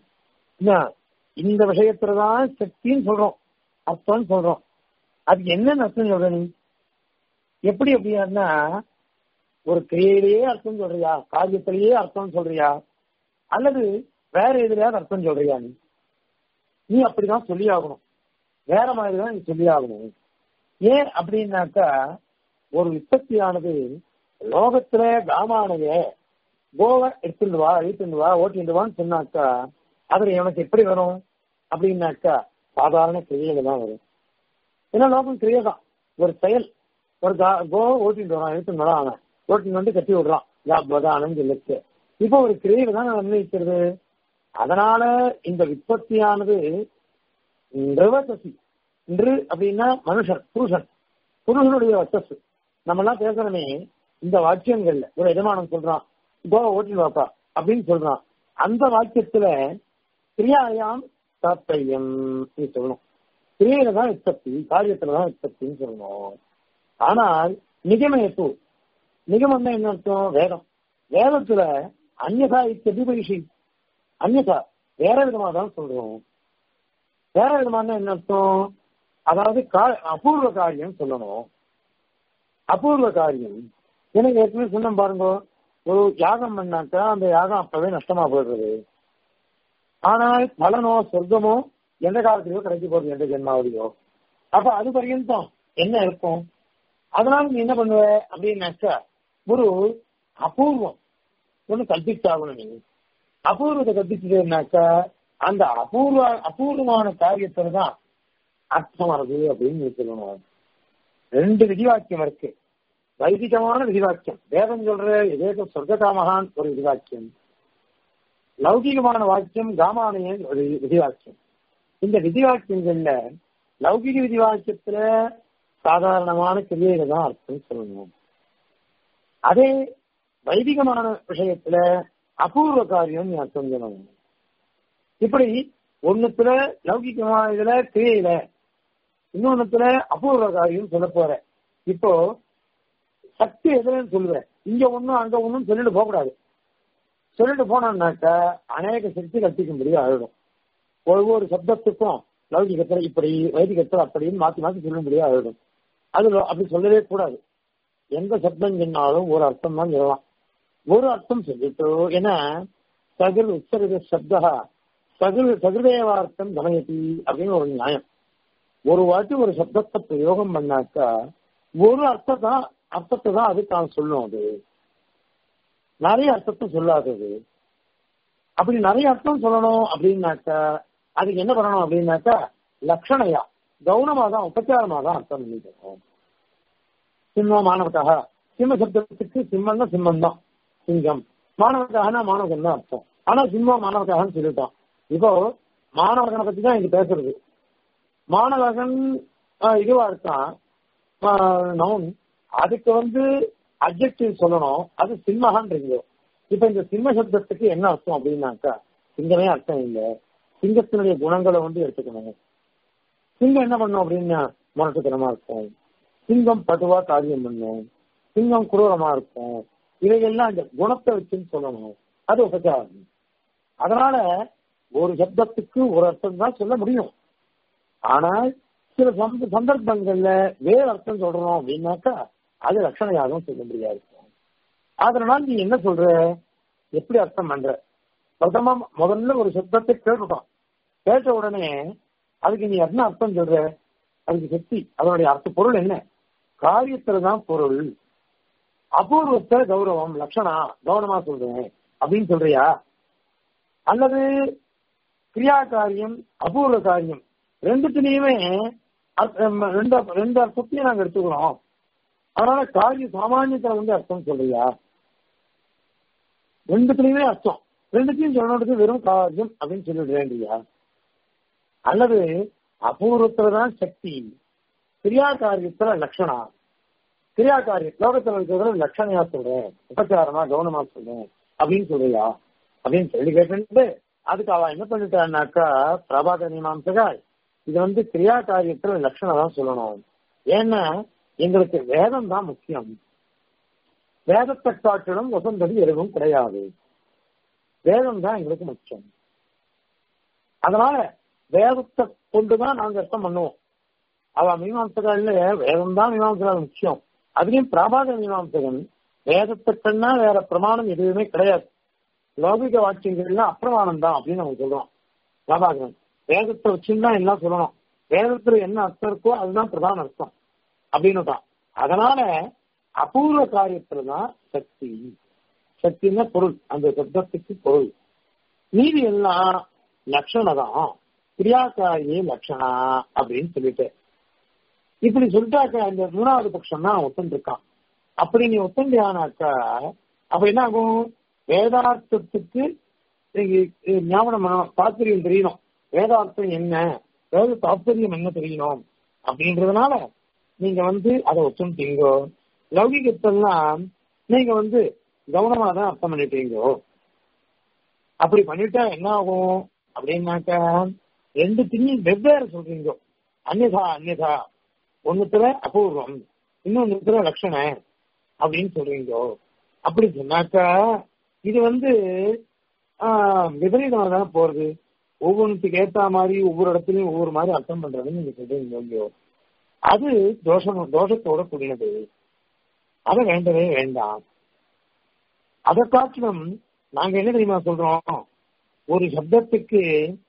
இந்த விஷயத்துலதான் சக்தின்னு சொல்றோம் அர்த்தம்னு சொல்றோம் அது என்னன்னு அர்த்தம் சொல்ற நீ எப்படி அப்படின்னா ஒரு கிரியையிலேயே அர்த்தம் சொல்றியா காரியத்திலேயே அர்த்தம் சொல்றியா அல்லது வேற எதுலயாவது அர்த்தம் சொல்றியா நீ நீ அப்படிதான் சொல்லி ஆகணும் வேற மாதிரி தான் நீ சொல்லி ஆகணும் ஏன் அப்படின்னாக்கா ஒரு உற்பத்தியானது லோகத்துல காமானத கோவை எடுத்துட்டு வா இழுத்துட்டு வா ஓட்டிட்டு வான்னு சொன்னாக்கா அதுல எனக்கு எப்படி வரும் அப்படின்னாக்கா சாதாரண கிரியையில தான் வரும் ஏன்னா லோகம் கிரியை தான் ஒரு செயல் ஒரு கா- கோ ஓட்டிட்டு வரான் எடுத்துட்டு வரான் அவன் ஓட்டிட்டு வந்து கட்டி விடுறான் ஜாபதானம் சொல்லிட்டு இப்போ ஒரு கிரியையில தான் நிர்ணயிக்கிறது அதனால இந்த விற்பத்தியானது நிர்வசசி இன்று அப்படின்னா மனுஷன் புருஷன் புருஷனுடைய வச்சஸ் நம்ம எல்லாம் பேசுறோமே இந்த வாக்கியங்கள்ல ஒரு எஜமானம் சொல்றான் கோ ஓட்டிட்டு வாப்பா அப்படின்னு சொல்றான் அந்த வாக்கியத்துல கிரியாயாம் தாத்பரியம் நீ சொல்லணும் கிரியையில தான் உற்பத்தி காரியத்துல தான் உற்பத்தின்னு சொல்லணும் ஆனால் நிகமேத்து நிகமம்னா என்ன அர்த்தம் வேதம் வேதத்துல அந்நதா இத்தபிபரிஷி அந்நதா வேற விதமா தான் சொல்றோம் வேற விதமான என்ன அர்த்தம் அதாவது கா- அபூர்வ காரியம் சொல்லணும் அபூர்வ காரியம் எனக்கு ஏற்கனவே சொன்ன பாருங்க ஒரு யாகம் பண்ணாக்கா அந்த யாகம் அப்பவே நஷ்டமா போயிடுறது ஆனால் பலனோ சொர்க்கமோ எந்த காலத்திலயோ கிடைக்க போகுது எந்த ஜென்மாவிலையோ அப்ப அது பர்யந்தம் என்ன இருக்கும் அதனால நீ என்ன பண்ணுவ அப்படின்னாக்கா ஒரு அபூர்வம் ஒண்ணு கல்பிச்சாகணும் நீ அபூர்வத்தை கற்பிச்சதுனாக்கா அந்த அபூர்வ அபூர்வமான காரியத்துல தான் அர்த்தம் வருது அப்படின்னு நீ சொல்லணும் ரெண்டு விதிவாக்கியம் இருக்கு வைதிகமான விதிவாக்கியம் வேதம் சொல்ற எதேக சொர்க்ககாமகான் ஒரு விதிவாக்கியம் லௌகிகமான வாக்கியம் காமானயன் ஒரு விதிவாக்கியம் இந்த விதிவாக்கியங்கள்ல லௌகிக விதிவாக்கியத்துல சாதாரணமான கிரியையில தான் அர்த்தம் சொல்லணும் அதே வைதிகமான விஷயத்துல அபூர்வ காரியம் நீ அர்த்தம் சொல்லணும் இப்படி ஒண்ணுத்துல லௌகிகமான இதுல கிரியையில இன்னொன்னுத்துல அபூர்வ காரியம் சொல்ல போற இப்போ சக்தி எதுலன்னு சொல்லுவேன் இங்க ஒண்ணும் அங்க ஒண்ணும் சொல்லிட்டு போகக்கூடாது சொல்லிட்டு போனோம்னாக்கா அநேக சக்தி கற்பிக்கும்படி ஆயிடும் ஒவ்வொரு சப்தத்துக்கும் லௌகிகத்துல இப்படி வைதிகத்துல அப்படின்னு மாத்தி மாத்தி சொல்லும்படியா ஆயிடும் அது அப்படி சொல்லவே கூடாது எந்த சப்தம் சொன்னாலும் ஒரு அர்த்தம் தான் சொல்லலாம் ஒரு அர்த்தம் சொல்லிட்டு ஏன்னா சகில் உச்சரித சப்தா சகில் சகிருதேவார்த்தம் கமயதி அப்படின்னு ஒரு நியாயம் ஒரு வாட்டி ஒரு சப்தத்தை பிரயோகம் பண்ணாக்கா ஒரு அர்த்தத்தை அர்த்தத்தை தான் அது தான் சொல்லும் அது நிறைய அர்த்தத்தை சொல்லாதது அப்படி நிறைய அர்த்தம் சொல்லணும் அப்படின்னாக்கா அதுக்கு என்ன பண்ணணும் அப்படின்னாக்கா லட்சணையா கவுனமா தான் உபச்சாரமா தான் அர்த்தம் பண்ணிக்கணும் சிம்மம் மாணவக்காக சிம்ம சப்தத்துக்கு சிம்மம் தான் சிம்மம் தான் சிங்கம் மாணவக்காகனா மாணவகன் தான் அர்த்தம் ஆனா சிம்மம் மாணவக்காகன்னு சொல்லிட்டோம் இப்போ மாணவகனை பத்தி தான் இங்க பேசுறது மாணவகன் ஆஹ், இதுவா இருக்கான் நவுன் அதுக்கு வந்து அப்ஜெக்டிவ் சொல்லணும் அது சிம்மகன்றீங்க இப்ப இந்த சிம்ம சப்தத்துக்கு என்ன அர்த்தம் அப்படின்னாக்கா சிங்கமே அர்த்தம் இல்ல சிங்கத்தினுடைய குணங்களை வந்து எடுத்துக்கணும் சிங்கம் என்ன பண்ணும் அப்படின்னா முரட்டுத்தனமா இருக்கும் சிங்கம் பதுவா காரியம் பண்ணும் சிங்கம் குரூரமா இருக்கும் இவையெல்லாம் இந்த குணத்தை வச்சுன்னு சொல்லணும் அது உபச்சாரம் அதனால ஒரு சப்தத்துக்கு ஒரு அர்த்தம் தான் சொல்ல முடியும் ஆனால் சில சந்த- சந்தர்ப்பங்கள்ல வேறு அர்த்தம் சொல்றோம் அப்படின்னாக்கா அது லட்சணையாகவும் சொல்ல முடியாது அதனால நீ என்ன சொல்ற எப்படி அர்த்தம் பண்ற பிரதம முதல்ல ஒரு சப்தத்தை கேட்டுட்டோம் கேட்ட உடனே அதுக்கு நீ என்ன அர்த்தம் சொல்ற அதுக்கு சக்தி அதனுடைய அர்த்த பொருள் என்ன காரியத்துல தான் பொருள் அபூர்வத்தை கௌரவம் லட்சணா கௌரவமா சொல்றேன் அப்படின்னு சொல்றியா அல்லது கிரியா காரியம் அபூர்வ காரியம் ரெண்டுத்திலையுமே அர்த்தம் ரெண்டு ரெண்டு அர்த்தத்தையும் நாங்க எடுத்துக்கிறோம் அதனால காரிய சாமானியத்துல வந்து அர்த்தம் சொல்றியா ரெண்டுத்துலயுமே அர்த்தம் ரெண்டுத்தையும் சொல்லணுன்றது வெறும் காரியம் அப்படின்னு சொல்லிட வேண்டியா அல்லது அபூர்வத்துலதான் சக்தி கிரியா காரியத்துல லட்சணா கிரியா காரியம் லோகத்துல இருக்கிறதுல லட்சணையா சொல்றேன் உபச்சாரமா கவனமா சொல்றேன் அப்படின்னு சொல்றியா அப்படின்னு சொல்லி கேட்டு அதுக்கு அவ என்ன பண்ணிட்டான்னாக்கா பிரபாத மீமாம்சகாய் இது வந்து கிரியா காரியத்துல லட்சணம் தான் சொல்லணும் ஏன்னா எங்களுக்கு வேதம் தான் முக்கியம் வேதத்தை காட்டிலும் வசந்தது எதுவும் கிடையாது வேதம் தான் எங்களுக்கு முக்கியம் அதனால வேதத்தை கொண்டுதான் நாங்க அர்த்தம் பண்ணுவோம் அவ மீமாம்சகன்ல வேதம் தான் மீமாம்சகன் முக்கியம் அதுலயும் பிராபாத மீமாம்சகன் வேதத்துக்குன்னா வேற பிரமாணம் எதுவுமே கிடையாது லௌகிக வாக்கியங்கள்லாம் அப்பிரமாணம் தான் அப்படின்னு நம்ம சொல்றோம் பிரபாகரன் வேதத்தை வச்சுதான் எல்லாம் சொல்லணும் வேதத்துல என்ன அர்த்தம் இருக்கோ அதுதான் பிரதான அர்த்தம் அப்படின்னு தான் அதனால அபூர்வ காரியத்துலதான் சக்தி சக்தின்னா பொருள் அந்த சப்தத்துக்கு பொருள் மீதி எல்லாம் லட்சணம் தான் கிரியாக்காரியே லட்சணா அப்படின்னு சொல்லிட்டு இப்படி சொல்லிட்டாக்கா இந்த மூணாவது பட்சம் தான் ஒத்தன் இருக்கான் அப்படி நீ ஒத்தண்டியானாக்கா அப்ப என்ன ஆகும் வேதார்த்தத்துக்கு நீங்க ஞாபகம் பண்ணணும் தாத்பரியம் தெரியணும் வேதார்த்தம் என்ன வேத தாத்பரியம் என்ன தெரியணும் அப்படின்றதுனால நீங்க வந்து அதை ஒத்துட்டீங்கோ லௌகிகத்தெல்லாம் நீங்க வந்து கவனமா தான் அர்த்தம் பண்ணிட்டீங்கோ அப்படி பண்ணிட்டா என்ன ஆகும் அப்படின்னாக்கா ரெண்டுத்தையும் வெவ்வேறு சொல்றீங்க அந்நியதா அந்நியதா ஒண்ணுத்துல அபூர்வம் இன்னொன்னுத்துல லட்சண அப்படின்னு சொல்றீங்க அப்படி சொன்னாக்கா இது வந்து விபரீதமாக தானே போறது ஒவ்வொன்றுத்துக்கு ஏத்த மாதிரி ஒவ்வொரு இடத்துலயும் ஒவ்வொரு மாதிரி அர்த்தம் பண்றதுன்னு நீங்க சொல்றீங்க இல்லையோ அது தோஷம் தோஷத்தோட கூடினது அதை வேண்டவே வேண்டாம் அதை காட்டிலும் நாங்க என்ன தெரியுமா சொல்றோம் ஒரு சப்தத்துக்கு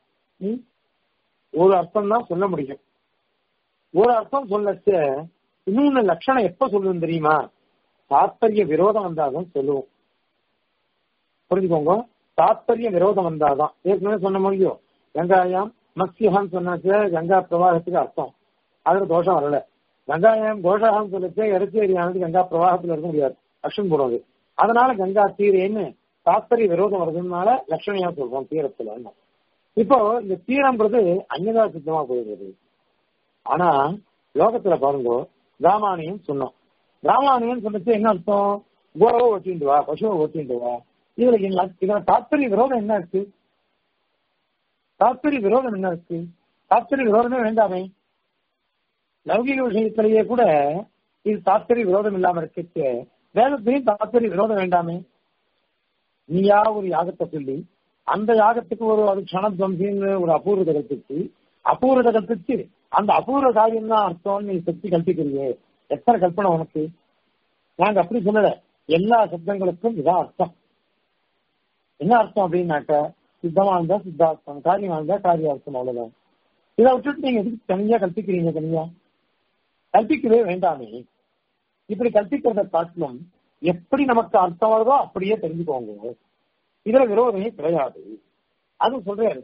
ஒரு அர்த்தம் தான் சொல்ல முடியும் ஒரு அர்த்தம் சொல்லச்ச இன்னொன்னு லட்சணம் எப்ப சொல்லுவோம் தெரியுமா தாத்பரிய விரோதம் வந்தாதான் சொல்லுவோம் புரிஞ்சுக்கோங்க தாத்பரிய விரோதம் வந்தாதான் ஏற்கனவே சொன்ன முடியும் கங்காயம் மத்ஸ்யஹான்னு சொன்னாச்சு கங்கா பிரவாகத்துக்கு அர்த்தம் அதுல தோஷம் வரல கங்காயம் கோஷாகம் சொல்லிச்சு இறச்சேரியானது கங்கா பிரவாகத்துல இருக்க முடியாது லட்சம் போடுறது அதனால கங்கா தீரேன்னு தாத்பரிய விரோதம் வருதுனால லட்சணையா சொல்றோம் தீரத்துல இப்போ இந்த தீரம்ன்றது அந்நதா சித்தமா போயிடுறது ஆனா லோகத்துல பாருங்க ராமானியம் சொன்னோம் ராமானியம் சொன்னச்சு என்ன அர்த்தம் கோரவை ஒட்டிண்டு வா பசுவை ஒட்டிண்டு வா இதுல இதுல தாத்பரிய விரோதம் என்ன இருக்கு தாத்பரிய விரோதம் என்ன இருக்கு தாத்பரிய விரோதமே வேண்டாமே லௌகிக விஷயத்திலேயே கூட இது தாத்பரிய விரோதம் இல்லாம இருக்கு வேதத்திலையும் தாத்பரிய விரோதம் வேண்டாமே நீயா ஒரு யாகத்தை சொல்லி அந்த யாகத்துக்கு ஒரு அது க்ஷணத்வம்சின்னு ஒரு அபூர்வத்தை கல்பிச்சு அபூர்வத்தை கல்பிச்சு அந்த அபூர்வ காரியம் தான் அர்த்தம் நீ சக்தி கல்பிக்கிறியே எத்தனை கல்பனை உனக்கு நாங்க அப்படி சொல்லல எல்லா சப்தங்களுக்கும் இதான் அர்த்தம் என்ன அர்த்தம் அப்படின்னாக்க சித்தமா இருந்தா சித்தார்த்தம் காரியமா இருந்தா காரியார்த்தம் அவ்வளவுதான் இதை விட்டுட்டு நீங்க எதுக்கு தனியா கல்பிக்கிறீங்க தனியா கல்பிக்கவே வேண்டாமே இப்படி கல்பிக்கிறத காட்டிலும் எப்படி நமக்கு அர்த்தம் வருதோ அப்படியே தெரிஞ்சுக்கோங்க இதுல விரோதமே கிடையாது அது சொல்றாரு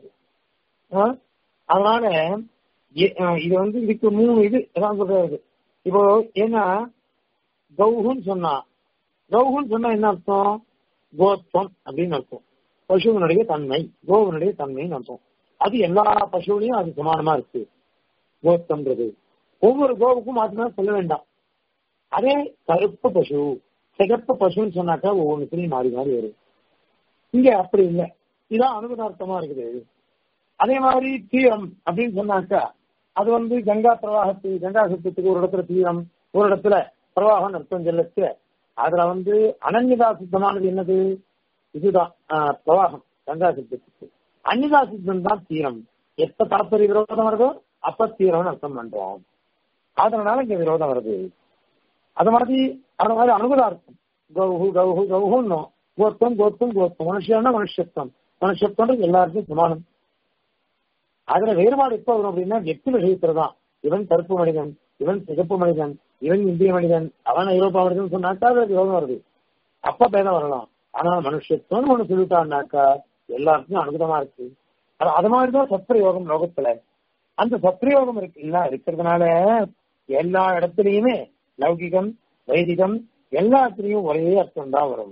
அதனால இது வந்து இதுக்கு மூணு இது எல்லாம் சொல்றாரு இப்போ ஏன்னா கௌஹுன்னு சொன்னா கௌஹுன்னு சொன்னா என்ன அர்த்தம் கோத்வம் அப்படின்னு அர்த்தம் பசுவனுடைய தன்மை கோவனுடைய தன்மைன்னு அர்த்தம் அது எல்லா பசுவிலையும் அது சமானமா இருக்கு கோத்தம்ன்றது ஒவ்வொரு கோவுக்கும் மாத்தினா சொல்ல வேண்டாம் அதே கருப்பு பசு சிகப்பு பசுன்னு சொன்னாக்கா ஒவ்வொன்றுத்துலையும் மாறி மாறி வரும் இங்க அப்படி இல்லை இதான் அனுபதார்த்தமா இருக்குது அதே மாதிரி தீரம் அப்படின்னு சொன்னாக்கா அது வந்து கங்கா பிரவாகத்து கங்கா சுத்தத்துக்கு ஒரு இடத்துல தீரம் ஒரு இடத்துல பிரவாகம் அர்த்தம் செல்லச்சு அதுல வந்து அனன்யதா சித்தமானது என்னது இதுதான் பிரவாகம் கங்கா சித்தத்துக்கு அன்னிதா சித்தம் தான் தீரம் எப்ப தாற்பரிய விரோதம் வருதோ அப்ப தீரம்னு அர்த்தம் பண்றோம் அதனால இங்க விரோதம் வருது அது மாதிரி அது மாதிரி அனுகூலார்த்தம் கௌஹு கௌஹு கௌஹுன்னும் கோத்தம் கோத்தம் கோத்தம் மனுஷன்னா மனுஷத்துவம் மனுஷத்துவம் எல்லாருக்கும் சமானம் அதுல வேறுபாடு எப்ப வரும் அப்படின்னா வெற்றி விஷயத்துலதான் இவன் கருப்பு மனிதன் இவன் சிகப்பு மனிதன் இவன் இந்திய மனிதன் அவன் ஐரோப்பா மனிதன் சொன்னாக்கா அது விரோதம் வருது அப்ப பேதம் வரலாம் ஆனா மனுஷத்துவம் ஒண்ணு சொல்லிட்டான்னாக்கா எல்லாருக்கும் அனுகூலமா இருக்கு அது மாதிரிதான் சத்ரயோகம் லோகத்துல அந்த சத்ரயோகம் இருக்கு இல்ல இருக்கிறதுனால எல்லா இடத்துலயுமே லௌகிகம் வைதிகம் எல்லாத்துலயும் ஒரே அர்த்தம் தான் வரும்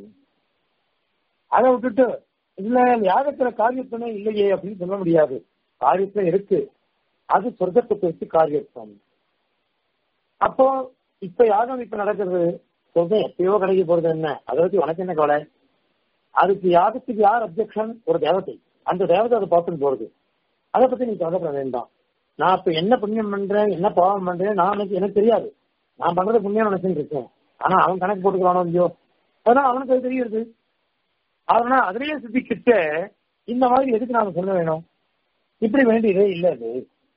அதை விட்டுட்டு இதுல யாகத்துல காரியத்துவமே இல்லையே அப்படின்னு சொல்ல முடியாது காரியத்துவம் இருக்கு அது சொர்க்கத்தை வச்சு காரியத்துவம் அப்போ இப்ப யாகம் இப்ப நடக்கிறது சொல்றேன் எப்பயோ கிடைக்க போறது என்ன அதை வச்சு உனக்கு என்ன கவலை அதுக்கு யாகத்துக்கு யார் அத்தியக்ஷன் ஒரு தேவதை அந்த தேவதை அதை பார்த்துட்டு போறது அதை பத்தி நீ கவலைப்பட வேண்டாம் நான் இப்ப என்ன புண்ணியம் பண்றேன் என்ன பாவம் பண்றேன் நான் எனக்கு எனக்கு தெரியாது நான் பண்றது புண்ணியம் நினைச்சுட்டு இருக்கேன் ஆனா அவன் கணக்கு போட்டுக்கிறானோ இல்லையோ அதனால அவனுக்கு அது தெரியுது அதனால அதுலயே சித்திக்கிட்ட இந்த மாதிரி எதுக்கு நாம சொல்ல வேணும் இப்படி வேண்டியதே இல்லை அது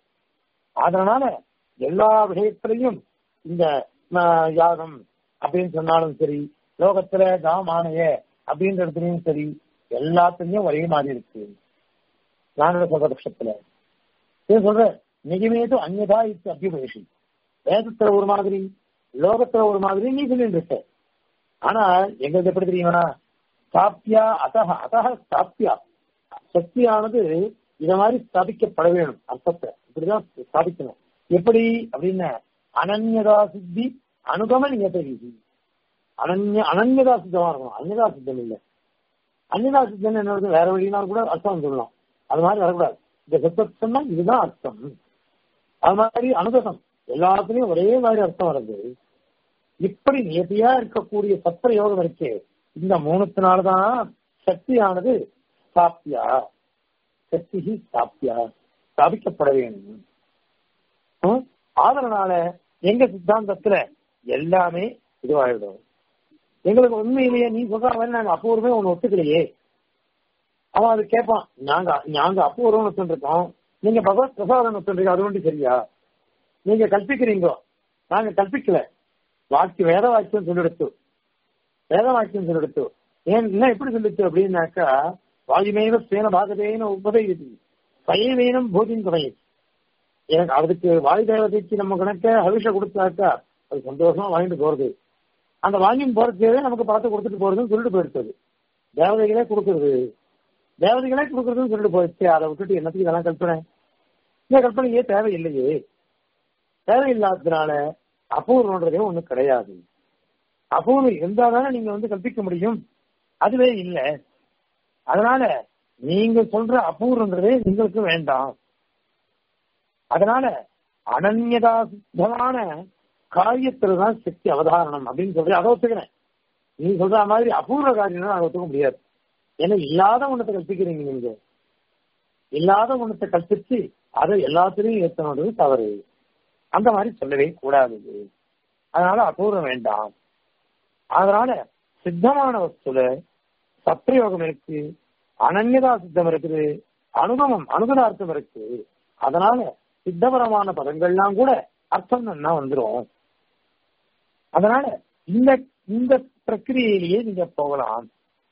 அதனால எல்லா விஷயத்திலையும் இந்த யாகம் அப்படின்னு சொன்னாலும் சரி லோகத்துல தாமானைய அப்படின்ற இடத்துலயும் சரி எல்லாத்துலயும் ஒரே மாதிரி இருக்கு ஞான பட்சத்துல சொல்ற நிஜமேது அந்நதா இத்து அபியுபேஷி வேதத்துல ஒரு மாதிரி லோகத்துல ஒரு மாதிரி நீ சொல்லிட்டு இருக்க ஆனா எங்களுக்கு எப்படி தெரியுமா ஸ்தாப்பியா அத்தக அத்தக ஸ்தாப்பியா சக்தியானது இத மாதிரி ஸ்தாபிக்கப்பட வேணும் அர்த்தத்தை இப்படிதான் ஸ்தாபிக்கணும் எப்படி அப்படின்னா அனன்யதா சித்தி அனுகம நியத விதி அனன்ய அனன்யதா சித்தமா இருக்கணும் அந்நியதா சித்தம் இல்லை அந்நியதா சித்தம் என்ன வேற வழியினால் கூட அர்த்தம் சொல்லலாம் அது மாதிரி வரக்கூடாது இந்த சித்தம் சொன்னா இதுதான் அர்த்தம் அது மாதிரி அனுகதம் எல்லாத்துலயும் ஒரே மாதிரி அர்த்தம் வருது இப்படி நியதியா இருக்கக்கூடிய சத்திர யோகம் இருக்கே இந்த மூணுத்தினால்தான் சக்தியானது ஸ்தாப்பியா சக்தி ஸ்தாப்பியா ஸ்தாபிக்கப்பட வேண்டும் ஹம்? அதனால எங்க சித்தாந்தத்துல எல்லாமே இதுவாயிடும் எங்களுக்கு உண்மையிலேயே நீ சொல்ற மாதிரி நாங்க அப்பூர்வமே ஒண்ணு ஒத்துக்கலையே அவன் அது கேட்பான் நாங்க நாங்க அப்பூர்வம் ஒத்துருக்கோம் நீங்க பகவத் பிரசாதம் ஒத்துறீங்க அது ஒன்று சரியா நீங்க கல்பிக்கிறீங்க நாங்க கல்பிக்கல வாக்கியம் வேத வாக்கியம் சொல்லிடுத்து வேத வாக்கியம் சொல்லிடுத்து ஏன் என்ன எப்படி சொல்லிச்சு அப்படின்னாக்கா வாயுமேவ சேன பாகதேன உபதேதி சயவேனம் போதின் துணை எனக்கு அதுக்கு வாயு தேவதைக்கு நம்ம கணக்க அவிஷ கொடுத்தாக்கா அது சந்தோஷமா வாங்கிட்டு போறது அந்த வாங்கிட்டு போறதுக்கே நமக்கு பணத்தை கொடுத்துட்டு போறதுன்னு சொல்லிட்டு போயிடுச்சு தேவதைகளே கொடுக்கறது தேவதைகளே கொடுக்கறதுன்னு சொல்லிட்டு போயிடுச்சு அதை விட்டுட்டு என்னத்துக்கு இதெல்லாம் கல்பனை இந்த கல்பனையே தேவையில்லையே தேவையில்லாததுனால அபூர்வன்றதே ஒண்ணு கிடையாது அபூர்வம் இருந்தாதானே நீங்க வந்து கற்பிக்க முடியும் அதுவே இல்லை அதனால நீங்க சொல்ற அபூர்வன்றதே உங்களுக்கு வேண்டாம் அதனால அனன்யதா சித்தமான காரியத்துல தான் சக்தி அவதாரணம் அப்படின்னு சொல்லி அதை ஒத்துக்கிறேன் நீ சொல்ற மாதிரி அபூர்வ காரியம் அதை ஒத்துக்க முடியாது ஏன்னா இல்லாத ஒண்ணத்தை கற்பிக்கிறீங்க நீங்க இல்லாத ஒண்ணத்தை கற்பிச்சு அதை எல்லாத்திலையும் ஏற்றணுன்றது தவறு அந்த மாதிரி சொல்லவே கூடாது அதனால அபூர்வம் வேண்டாம் அதனால சித்தமான வஸ்துல சத்திரயோகம் இருக்கு அனன்யதா சித்தம் இருக்குது அனுகமம் அனுகதார்த்தம் இருக்கு அதனால சித்தபரமான பதங்கள்லாம் கூட அர்த்தம் என்ன வந்துடும் அதனால இந்த இந்த பிரக்கிரியிலேயே நீங்க போகலாம்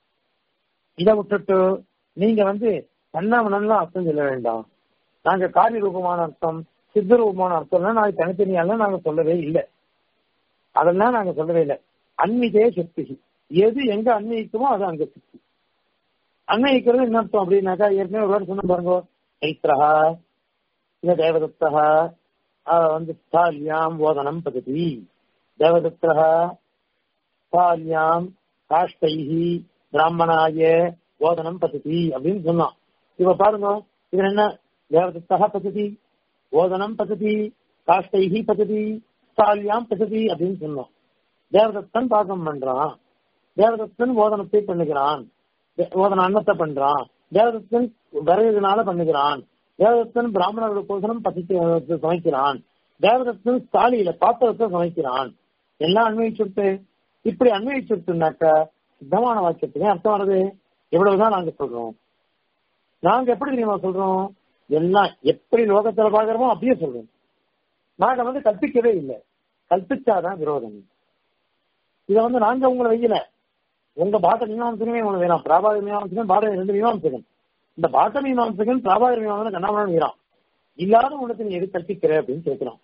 இதை விட்டுட்டு நீங்க வந்து தன்னாமனம்லாம் அர்த்தம் சொல்ல வேண்டாம் நாங்க காரிய ரூபமான அர்த்தம் சித்த ரூபமான அர்த்தம்லாம் நாங்க தனித்தனியாலாம் நாங்க சொல்லவே இல்லை அதெல்லாம் நாங்க சொல்லவே இல்லை அன்மிதே சக்தி எது எங்க அன்வயிக்குமோ அது அங்க சக்தி அன்வயிக்கிறது என்ன அர்த்தம் அப்படின்னாக்கா ஏற்கனவே ஒரு வாரம் சொன்ன பாருங்க ஐத்திரஹா இல்ல தேவதத்தா வந்து ஸ்தாலியாம் ஓதனம் பததி தேவதத்தா ஸ்தாலியாம் காஷ்டைஹி பிராமணாய ஓதனம் பததி அப்படின்னு சொன்னான் இப்ப பாருங்க இது என்ன தேவதத்தா பததி ஓதனம் பததி காஷ்டைஹி பததி ஸ்தாலியாம் பததி அப்படின்னு சொன்னோம் தேவதத்தன் பாகம் பண்றான் தேவதத்தன் ஓதனத்தை பண்ணுகிறான் ஓதன அன்னத்தை பண்றான் தேவதத்தன் விறகுனால பண்ணுகிறான் தேவதத்தன் பிராமணர்களுக்கோசரம் பசித்து சமைக்கிறான் தேவதத்தன் ஸ்தாலியில பாத்திரத்தை சமைக்கிறான் எல்லாம் அன்வயிச்சுட்டு இப்படி அன்வயிச்சுட்டுனாக்க சித்தமான வாக்கியத்துக்கு அர்த்தம் வருது எவ்வளவுதான் நாங்க சொல்றோம் நாங்க எப்படி தெரியுமா சொல்றோம் எல்லாம் எப்படி லோகத்துல பாக்குறோமோ அப்படியே சொல்றோம் நாங்க வந்து கற்பிக்கவே இல்லை கற்பிச்சாதான் விரோதம் இதை வந்து நாங்க உங்களை வைக்கல உங்க பாட்ட மீமாம்சகமே உங்களுக்கு வேணாம் பிராபாக மீமாம்சகன் பாட ரெண்டு மீமாம்சகன் இந்த பாட்ட மீமாம்சகன் பிராபாக மீமாம்சகன் கண்ணாமணன் வீரான் இல்லாத உனக்கு நீ எது கற்பிக்கிற அப்படின்னு கேட்கிறான்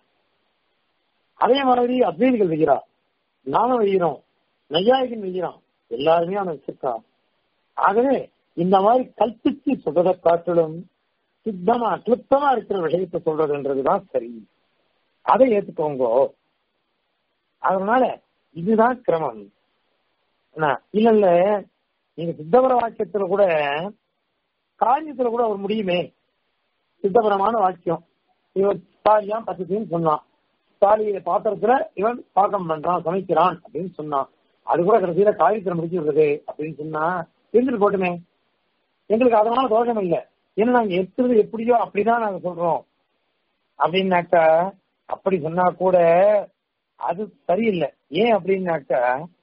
அதே மாதிரி அத்வைதிகள் வைக்கிறா நானும் வைக்கிறோம் நையாயிகன் வைக்கிறான் எல்லாருமே அவன் வச்சிருக்கா ஆகவே இந்த மாதிரி கல்பிச்சு சொல்றதை காட்டிலும் சித்தமா கிளிப்தமா இருக்கிற விஷயத்தை சொல்றதுன்றதுதான் சரி அதை ஏத்துக்கோங்க அதனால இதுதான் கிரமம் இல்ல இல்ல நீங்க சித்தபர வாக்கியத்துல கூட காரியத்துல கூட ஒரு முடியுமே சித்தபரமான வாக்கியம் இவன் தாலியாம் பத்துன்னு சொன்னான் தாலிய பாத்திரத்துல இவன் பாக்கம் பண்றான் சமைக்கிறான் அப்படின்னு சொன்னான் அது கூட கடைசியில காரியத்துல முடிச்சு விடுறது அப்படின்னு சொன்னா இருந்துட்டு போட்டுமே எங்களுக்கு அதனால தோஷம் இல்லை ஏன்னா நாங்க எடுத்துறது எப்படியோ அப்படிதான் நாங்க சொல்றோம் அப்படின்னாக்கா அப்படி சொன்னா கூட அது சரியில்லை ஏன் அப்படின்னாக்கா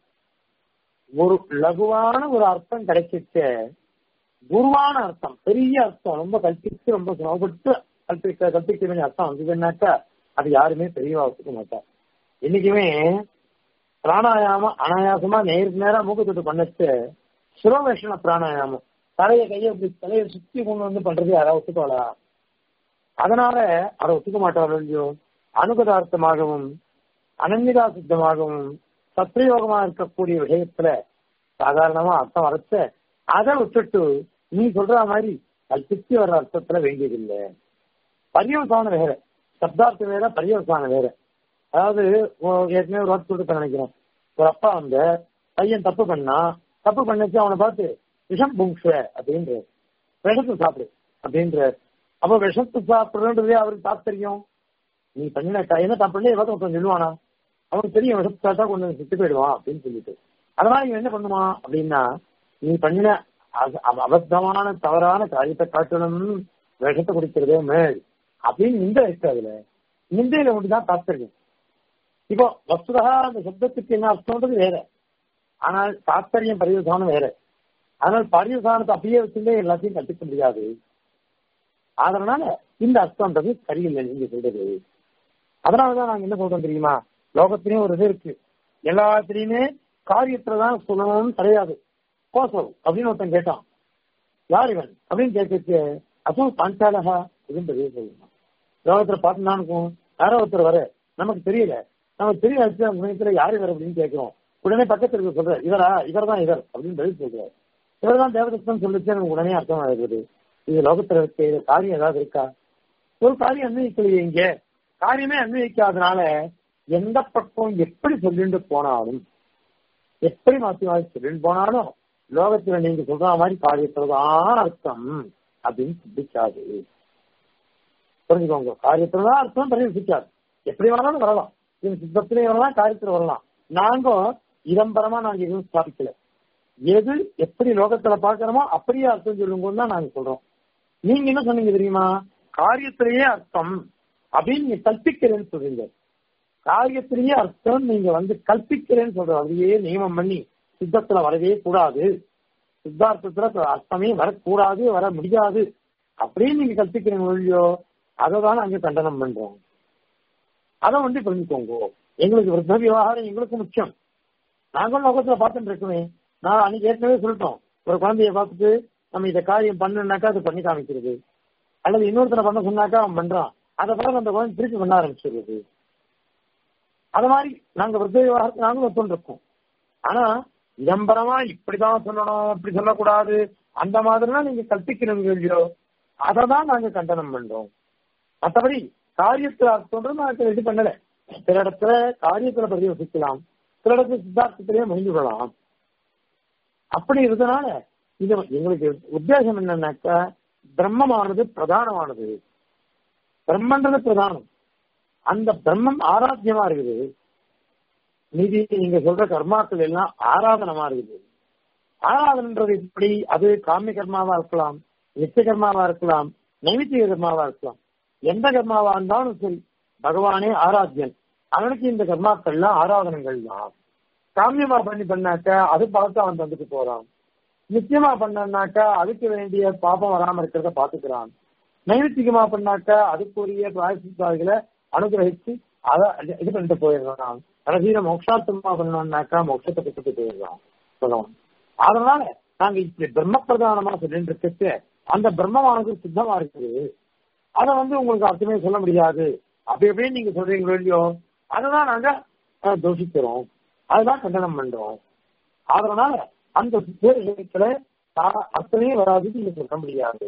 ஒரு லகுவான ஒரு அர்த்தம் கிடைச்சிட்டு குருவான அர்த்தம் பெரிய அர்த்தம் ரொம்ப கல்பிச்சு ரொம்ப சிரமப்பட்டு கல்பிக்க கல்பிக்க வேண்டிய அர்த்தம் வந்ததுன்னாக்கா அது யாருமே பெரியவா ஒத்துக்க மாட்டார் என்னைக்குமே பிராணாயாமம் அனாயாசமா நேருக்கு நேரம் மூக்கத்தொட்டு பண்ணச்சு சுரவேஷன பிராணாயாமம் தலையை கையை இப்படி தலையை சுத்தி கொண்டு வந்து பண்றது யாராவது ஒத்துக்கோளா அதனால அதை ஒத்துக்க மாட்டார்கள் இல்லையோ அனுகதார்த்தமாகவும் அனன்யதா சித்தமாகவும் சத்திரயோகமா இருக்கக்கூடிய விஷயத்துல சாதாரணமா அர்த்தம் வரைச்ச அதை விட்டுட்டு நீ சொல்ற மாதிரி கல்பிச்சு வர்ற அர்த்தத்துல வேண்டியதில்லை பரியவசானம் வேற சப்தார்த்தம் வேற பரியவசானம் வேற அதாவது ஓ- ஏற்கனவே ஒரு வார்த்தை சொல்லிட்டு நினைக்கிறேன் ஒரு அப்பா வந்து பையன் தப்பு பண்ணா தப்பு பண்ணிச்சு அவனை பார்த்து விஷம் புங்ஷ அப்படின்ற விஷத்தை சாப்பிடு அப்படின்ற அப்ப விஷத்தை சாப்பிடுறதுன்றதே அவருக்கு தாத்பரியம் நீ பண்ணின க- என்ன தப்பு பண்ணி ஏதாவது ஒருத்தன் சொல்லுவானா அவனுக்கு தெரியும் விஷத்தை சாப்பிட்டா கொஞ்சம் செத்து போயிடுவான் அப்படின்னு சொல்லிட்டு அதனால இவன் என்ன பண்ணுவான் அப்படின்னா நீ பண்ணின அப- அப- அபத்தமான தவறான காரியத்தை காட்டணும் விஷத்தை குடிக்கிறதே மேல் அப்படின்னு நிந்த இருக்கு அதுல நிந்தையில மட்டும்தான் தாத்பரியம் இப்போ வஸ்துதா அந்த சப்தத்துக்கு என்ன அர்த்தம்ன்றது வேற ஆனால் தாத்பரியம் பரிவசானம் வேற ஆனால் பரிவசானத்தை அப்படியே வச்சுட்டே எல்லாத்தையும் கற்றுக்க முடியாது அதனால இந்த அர்த்தம்ன்றது சரியில்லை நீங்க சொல்றது அதனாலதான் நாங்க என்ன சொல்றோம் தெரியுமா லோகத்திலயும் ஒரு இது இருக்கு எல்லாத்திலயுமே காரியத்துலதான் சொல்லணும்னு கிடையாது கோசவ் அப்படின்னு ஒருத்தன் கேட்டான் யார் இவன் அப்படின்னு கேட்கறது அதுவும் பாஞ்சாலகா அப்படின்னு பெரிய சொல்லணும் லோகத்துல பார்த்துதான் இருக்கும் யாரோ ஒருத்தர் வர நமக்கு தெரியல நமக்கு தெரியல சமயத்துல யாரு இவர் அப்படின்னு கேட்கிறோம் உடனே பக்கத்துல இருக்க சொல்ற இவரா இவர் தான் இவர் அப்படின்னு பதில் சொல்றாரு இவர் தான் தேவதத்தம் சொல்லிச்சு எனக்கு உடனே அர்த்தம் ஆகுது இது லோகத்துல இருக்க இது காரியம் ஏதாவது இருக்கா ஒரு காரியம் அன்வயிக்கலையே இங்க காரியமே அன்வயிக்காதனால எந்த பக்கம் எப்படி சொல்லிட்டு போனாலும் எப்படி மாத்தி மாத்தி சொல்லிட்டு போனாலும் லோகத்துல நீங்க சொல்ற மாதிரி காரியத்துலதான் அர்த்தம் அப்படின்னு சித்திக்காது புரிஞ்சுக்கோங்க காரியத்துலதான் அர்த்தம் பரிவசிக்காது எப்படி வேணாலும் வரலாம் இது சித்தத்திலே வரலாம் காரியத்துல வரலாம் நாங்க இதம்பரமா நாங்க எதுவும் ஸ்தாபிக்கல எது எப்படி லோகத்துல பாக்குறோமோ அப்படியே அர்த்தம் சொல்லுங்க தான் நாங்க சொல்றோம் நீங்க என்ன சொன்னீங்க தெரியுமா காரியத்திலேயே அர்த்தம் அப்படின்னு நீங்க கல்பிக்கிறேன்னு சொல்றீங்க காரியத்திலேயே அர்த்தம் நீங்க வந்து கல்பிக்கிறேன்னு சொல்ற அதையே நியமம் பண்ணி சித்தத்துல வரவே கூடாது சித்தார்த்தத்துல அர்த்தமே வரக்கூடாது வர முடியாது அப்படின்னு நீங்க கல்பிக்கிறீங்க ஒழியோ அதை தான் நாங்க கண்டனம் பண்றோம் அதை வந்து புரிஞ்சுக்கோங்க எங்களுக்கு விருத்த விவகாரம் எங்களுக்கு முக்கியம் நாங்களும் லோகத்துல பார்த்துட்டு இருக்கோமே நான் அன்னைக்கு ஏற்கனவே சொல்லிட்டோம் ஒரு குழந்தைய பார்த்துட்டு நம்ம இதை காரியம் பண்ணுனாக்கா அது பண்ணி காமிக்கிறது அல்லது இன்னொருத்தனை பண்ண சொன்னாக்கா அவன் பண்றான் அதை பிறகு அந்த குழந்தை திருப்பி பண்ண ஆரம்பிச்சிருது அது மாதிரி நாங்க விருத்த விவகாரத்தை நாங்களும் ஒத்துண்டிருக்கோம் ஆனா விளம்பரமா இப்படிதான் சொல்லணும் இப்படி சொல்லக்கூடாது அந்த மாதிரிலாம் நீங்க கற்பிக்கிறீங்க இல்லையோ அதை தான் நாங்க கண்டனம் பண்றோம் மற்றபடி காரியத்துல அர்த்தம்ன்றது நாங்க இது பண்ணல சில இடத்துல காரியத்துல பிரதிவசிக்கலாம் சில இடத்துல சித்தார்த்தத்திலேயே முடிஞ்சு விடலாம் அப்படி இருந்தனால இது எங்களுக்கு உத்தேசம் என்னன்னாக்கா பிரம்மமானது பிரதானமானது பிரம்மன்றது பிரதானம் அந்த பிரம்மம் ஆராத்தியமா இருக்குது மீதி நீங்க சொல்ற கர்மாக்கள் எல்லாம் ஆராதனமா இருக்குது ஆராதனன்றது இப்படி அது காமிய கர்மாவா இருக்கலாம் நித்திய கர்மாவா இருக்கலாம் நைமித்திய கர்மாவா இருக்கலாம் எந்த கர்மாவா இருந்தாலும் சரி பகவானே ஆராத்தியன் அவனுக்கு இந்த கர்மாக்கள்லாம் ஆராதனங்கள் தான் காமியமா பண்ணி பண்ணாக்கா அது பார்த்து அவன் தந்துட்டு போறான் நிச்சயமா பண்ணாக்கா அதுக்கு வேண்டிய பாபம் வராம இருக்கிறத பாத்துக்கிறான் நைமித்திகமா பண்ணாக்கா அதுக்குரிய பிராயசித்தாதிகளை அனுகிரகிச்சு அதை இது பண்ணிட்டு போயிடுறான் கடைசியில மோட்சார்த்தமா பண்ணோம்னாக்கா மோட்சத்தை பெற்றுட்டு போயிடுறான் சொல்லுவோம் அதனால நாங்க இப்படி பிரம்ம பிரதானமா சொல்லிட்டு இருக்கிறது அந்த பிரம்மமானது சித்தமா இருக்குது அதை வந்து உங்களுக்கு அர்த்தமே சொல்ல முடியாது அப்படி எப்படின்னு நீங்க சொல்றீங்களோ இல்லையோ அதுதான் நாங்க அஹ், தோஷிக்கிறோம் அதுதான் கண்டனம் பண்றோம் அதனால அந்த விஷயத்துல அர்த்தமே வராது நீங்க சொல்ல முடியாது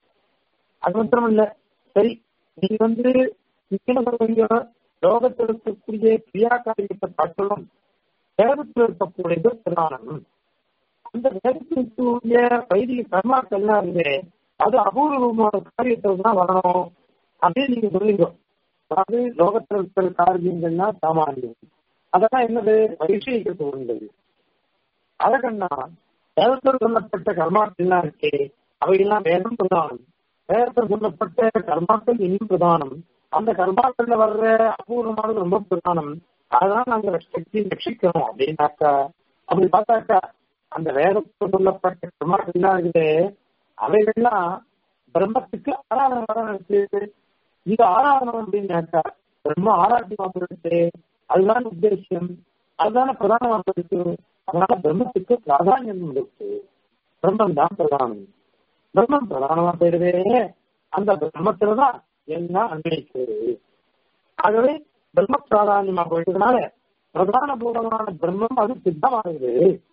அது மாத்திரம் இல்ல சரி நீங்க வந்து நீங்க என்ன சொல்றீங்க லோகத்தில் இருக்கக்கூடிய கிரியா காரியத்தை காட்டிலும் வேதத்தில் இருக்கக்கூடியது பிரதானம் அந்த வேதத்தில் இருக்கக்கூடிய வைதிக கர்மாக்கள் எல்லாம் இருக்கு அது அபூர்வமான காரியத்தில் தான் வரணும் அப்படின்னு நீங்க சொல்லுங்க அதாவது லோகத்தில் இருக்கிற காரியங்கள்லாம் சாமானியம் அதெல்லாம் என்னது பரிசீலிக்க தோன்றது அதற்கண்ணா வேதத்தில் சொல்லப்பட்ட கர்மாக்கள்லாம் இருக்கே அவையெல்லாம் வேதம் பிரதானம் வேதத்தில் சொல்லப்பட்ட கர்மாக்கள் இன்னும் பிரதானம் அந்த கர்மாக்கள்ல வர்ற அபூர்வமானது ரொம்ப பிரதானம் அதான் நாங்க ரட்சி ரட்சிக்கணும் அப்படின்னாக்கா அப்படி பார்த்தாக்கா அந்த வேதத்தில் சொல்லப்பட்ட கர்மாக்கள்லாம் இருக்குது அவைகள்லாம் பிரம்மத்துக்கு ஆராதனை இருக்கு இது ஆராதனம் அப்படின்னாக்கா பிரம்ம ஆராய்ச்சி இருக்கு அதுதான் உத்தேசம் அதுதான பிரதானமாக இருக்கு அதனால பிரம்மத்துக்கு பிராதானியம் இருக்கு பிரம்மம் தான் பிரதானம் பிரம்மம் பிரதானமா போயிடுவே அந்த பிரம்மத்துலதான் எல்லாம் அன்வயிக்கிறது ஆகவே பிரம்ம பிராதானியமா போயிட்டதுனால பிரதான பூர்வமான பிரம்மம் அது சித்தமாகுது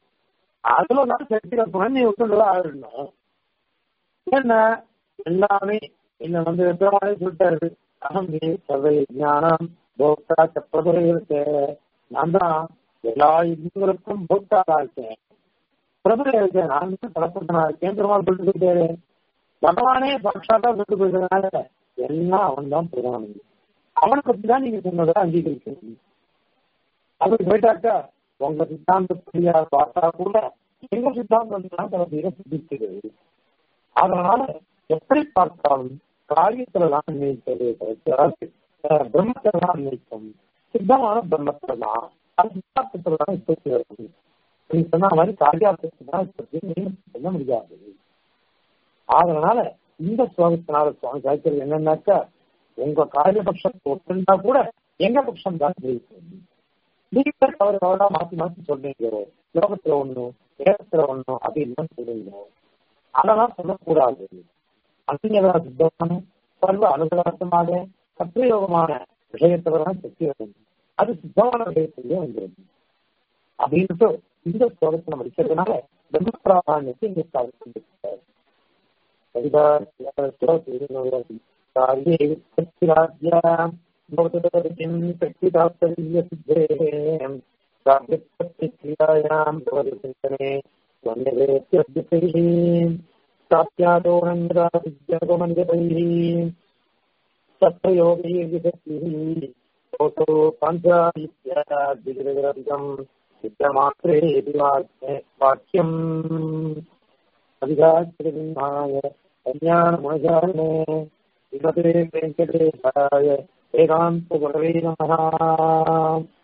அதுல தான் சக்தியில குழந்தைய விட்டு ஆயிடணும் என்ன எல்லாமே என்ன வந்து எத்தனை சொல்லிட்டாரு அகம் சர்வ ஞானம் போக்தா பிரபுரை இருக்கு நான் தான் எல்லா இந்துக்களுக்கும் போக்தாரா இருக்கேன் பிரபுரை இருக்கேன் நான் தான் தலப்பட்டனா இருக்கேன் பெருமாள் சொல்லிட்டு போயிட்டாரு பகவானே சாட்சாத்தா சொல்லிட்டு போயிருந்ததுனால எல்லாம் அவன் தான் பிரதானம் அவனை பத்தி தான் நீங்க சொன்னதை அங்கீகரிக்கணும் அப்படி போயிட்டாக்கா உங்க சித்தாந்தப்படியா பார்த்தா கூட எங்க சித்தாந்தம் தான் தனக்கு சித்திக்கிறது அதனால எப்படி பார்த்தாலும் காரியத்துல தான் நினைப்பது பிரம்மத்துல தான் நினைக்கும் சித்தமான பிரம்மத்துல தான் அது சித்தாந்தத்துல தான் உற்பத்தி வருது நீங்க சொன்ன மாதிரி காரியார்த்தத்துக்கு தான் உற்பத்தி சொல்ல முடியாது அதனால இந்த ஸ்லோகத்தினால சுவாமி சாய்க்கிறது என்னன்னாக்கா உங்க காரியபட்சத்தை ஒத்துண்டா கூட எங்க பட்சம் தான் ஜெயிக்கும் நீங்க அவர் அவரா மாத்தி மாத்தி சொல்றீங்க லோகத்துல ஒண்ணும் வேதத்துல ஒண்ணும் அப்படின்னு சொல்றீங்க அதெல்லாம் சொல்லக்கூடாது அந்நியதா சித்தமான சர்வ அனுகலாசமாக சத்திரயோகமான விஷயத்தவரான சக்தி வரும் அது சித்தமான விஷயத்திலே வந்துடும் அப்படின்ட்டு இந்த ஸ்லோகத்தை முடிக்கிறதுனால பிரம்ம பிராதானியத்தை இங்க ஸ்தாபிச்சிருக்காரு क्रियायां भवति चिन्तने त्वन्यवेत्यद्यतैः प्राप्यादोनन्दराविद्यागमन्यतैः तत्प्रयोगैर्विशक्तिः कोतो पाञ्चादित्यादिग्रगरधिकम् विद्यमात्रेऽपि वाक्यम् अधिकाश्रविन्हाय कल्याणमजाने श्रीमते वेङ्कटेशाय वेदान्तगुरवे नमः